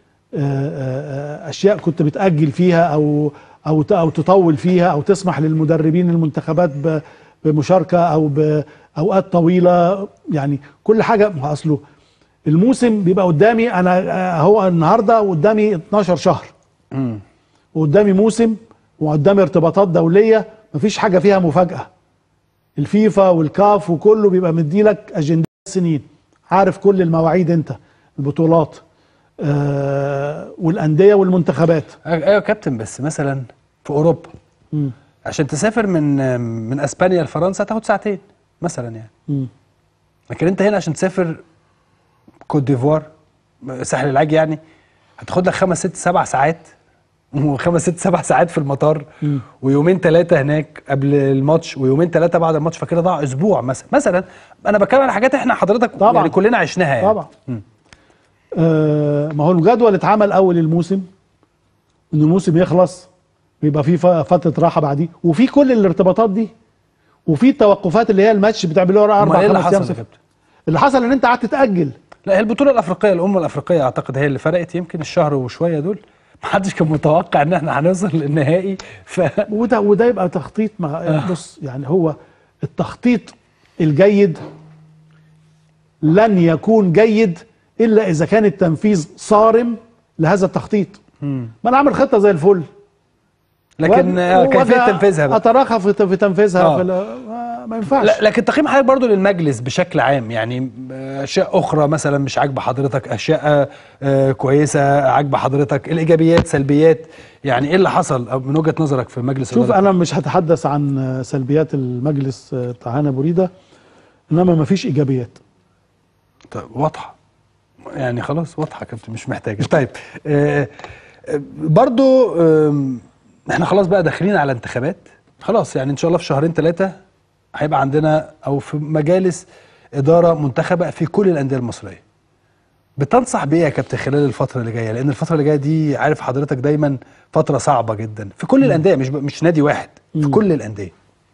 آه، آه، اشياء كنت بتاجل فيها او او ت- او تطول فيها او تسمح للمدربين المنتخبات ب- بمشاركه او باوقات طويله يعني كل حاجه ما هو اصله الموسم بيبقى قدامي انا آه، هو النهارده قدامي 12 شهر وقدامي موسم وقدامي ارتباطات دوليه مفيش حاجه فيها مفاجاه الفيفا والكاف وكله بيبقى مديلك اجندات سنين عارف كل المواعيد انت البطولات آه والانديه والمنتخبات ايوه يا كابتن بس مثلا في اوروبا مم. عشان تسافر من من اسبانيا لفرنسا تاخد ساعتين مثلا يعني مم. لكن انت هنا عشان تسافر كوت ديفوار ساحل العاج يعني هتاخد لك خمس ست سبع ساعات وخمس ست سبع ساعات في المطار ويومين ثلاثه هناك قبل الماتش ويومين ثلاثه بعد الماتش فكده ضاع اسبوع مثلا مثلا انا بتكلم على حاجات احنا حضرتك طبعاً. يعني كلنا عشناها يعني طبعا آه ما هو الجدول اتعمل اول الموسم ان الموسم يخلص ويبقى في ف- فتره راحه بعديه وفي كل الارتباطات دي وفي التوقفات اللي هي الماتش بتعملوها امال اربع ايه اللي خمس حصل ايام يا صفر. كابتن؟ اللي حصل ان انت قعدت تاجل لا هي البطوله الافريقيه الامه الافريقيه اعتقد هي اللي فرقت يمكن الشهر وشويه دول محدش كان متوقع ان احنا هنوصل للنهائي ف وده وده يبقى تخطيط ما بص يعني هو التخطيط الجيد لن يكون جيد الا اذا كان التنفيذ صارم لهذا التخطيط ما انا اعمل خطه زي الفل لكن آه، كيفيه تنفيذها بقى اتراخى في في تنفيذها آه. في ال- ما- ما ينفعش لا لكن تقييم حضرتك برضو للمجلس بشكل عام يعني آه، اشياء اخرى مثلا مش عاجبه حضرتك اشياء آه، كويسه عاجبه حضرتك الايجابيات سلبيات يعني ايه اللي حصل أو من وجهه نظرك في مجلس شوف إدارة؟ انا مش هتحدث عن سلبيات المجلس بتاع هنا بوريده انما ما فيش ايجابيات طيب واضحه يعني خلاص واضحه يا كابتن مش محتاجه طيب آه آه، برضو آم، احنا خلاص بقى داخلين على انتخابات خلاص يعني ان شاء الله في شهرين ثلاثه هيبقى عندنا او في مجالس اداره منتخبه في كل الانديه المصريه بتنصح بايه يا كابتن خلال الفتره اللي جايه لان الفتره اللي جايه دي عارف حضرتك دايما فتره صعبه جدا في كل الانديه مش ب- مش نادي واحد في كل الانديه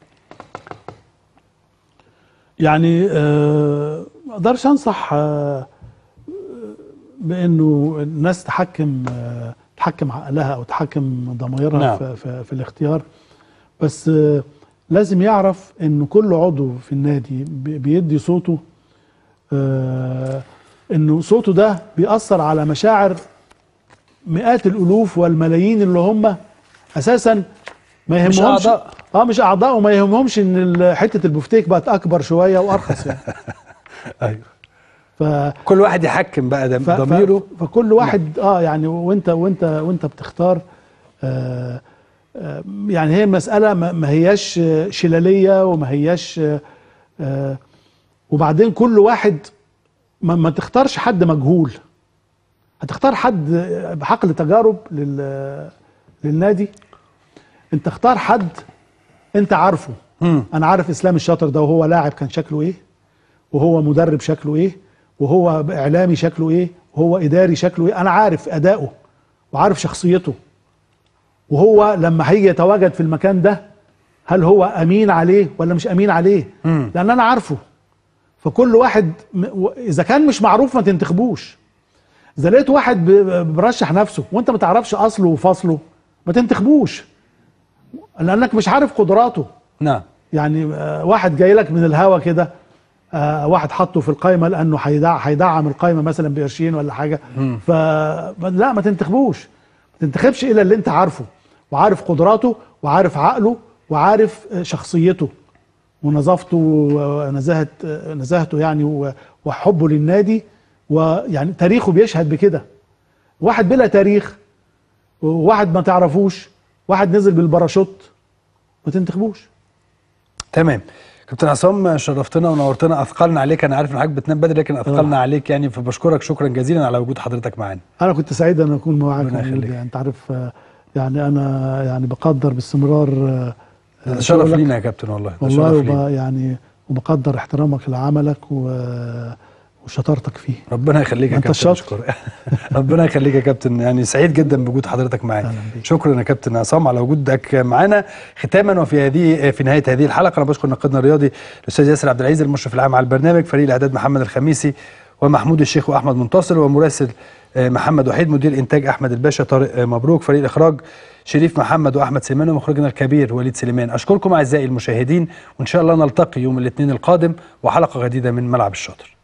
يعني آه، ما اقدرش انصح آه، بانه الناس تحكم آه، تحكم عقلها او تحكم ضميرها نعم. في, في, في الاختيار بس آه، لازم يعرف ان كل عضو في النادي بي- بيدي صوته آه، انه صوته ده بيأثر على مشاعر مئات الالوف والملايين اللي هم اساسا ما يهمهمش أعضاء. اه مش اعضاء وما يهمهمش ان ال- حته البفتيك بقت اكبر شويه وارخص يعني ايوه ف كل واحد يحكم بقى دم- ف- ف- ضميره فكل واحد اه يعني وانت وانت وانت بتختار آه آه يعني هي مسألة ما ما هياش آه، شلالية وما هياش آه، آه وبعدين كل واحد ما, ما تختارش حد مجهول هتختار حد آه، بحقل تجارب لل للنادي انت اختار حد انت عارفه مم. انا عارف اسلام الشاطر ده وهو لاعب كان شكله ايه وهو مدرب شكله ايه وهو اعلامي شكله ايه وهو اداري شكله ايه انا عارف اداؤه وعارف شخصيته وهو لما هيجي يتواجد في المكان ده هل هو امين عليه ولا مش امين عليه لان انا عارفه فكل واحد م- و- اذا كان مش معروف ما تنتخبوش اذا لقيت واحد ب- برشح نفسه وانت ما تعرفش اصله وفصله ما تنتخبوش لانك مش عارف قدراته نعم يعني آه، واحد جاي لك من الهوا كده آه، واحد حطه في القايمه لانه هيدع هيدعم القايمه مثلا بقرشين ولا حاجه ف لا ما تنتخبوش ما تنتخبش الا اللي انت عارفه وعارف قدراته وعارف عقله وعارف آه، شخصيته ونظافته ونزاهه آه، نزاهته يعني و- وحبه للنادي ويعني تاريخه بيشهد بكده واحد بلا تاريخ وواحد ما تعرفوش واحد نزل بالباراشوت ما تنتخبوش تمام كابتن عصام شرفتنا ونورتنا اثقلنا عليك انا عارف ان حضرتك بتنام بدري لكن اثقلنا عليك يعني فبشكرك شكرا جزيلا على وجود حضرتك معانا انا كنت سعيد ان اكون معاك ربنا يا يخليك. مولود. يعني انت عارف آه، يعني انا يعني بقدر باستمرار آه، ده شرف شغلك. لينا يا كابتن والله ده والله شرف وب لينا يعني وبقدر احترامك لعملك و وشطارتك فيه ربنا يخليك يا أنت كابتن الشاطر. أشكرك. ربنا يخليك يا كابتن يعني سعيد جدا بوجود حضرتك معانا أهلا بيك. شكرا يا كابتن عصام على وجودك معانا ختاما وفي هذه في نهايه هذه الحلقه انا بشكر ناقدنا الرياضي الاستاذ ياسر عبد العزيز المشرف العام على البرنامج فريق الاعداد محمد الخميسي ومحمود الشيخ واحمد منتصر ومراسل آه، محمد وحيد مدير انتاج احمد الباشا طارق آه، مبروك فريق الاخراج شريف محمد واحمد سليمان ومخرجنا الكبير وليد سليمان اشكركم اعزائي المشاهدين وان شاء الله نلتقي يوم الاثنين القادم وحلقه جديده من ملعب الشاطر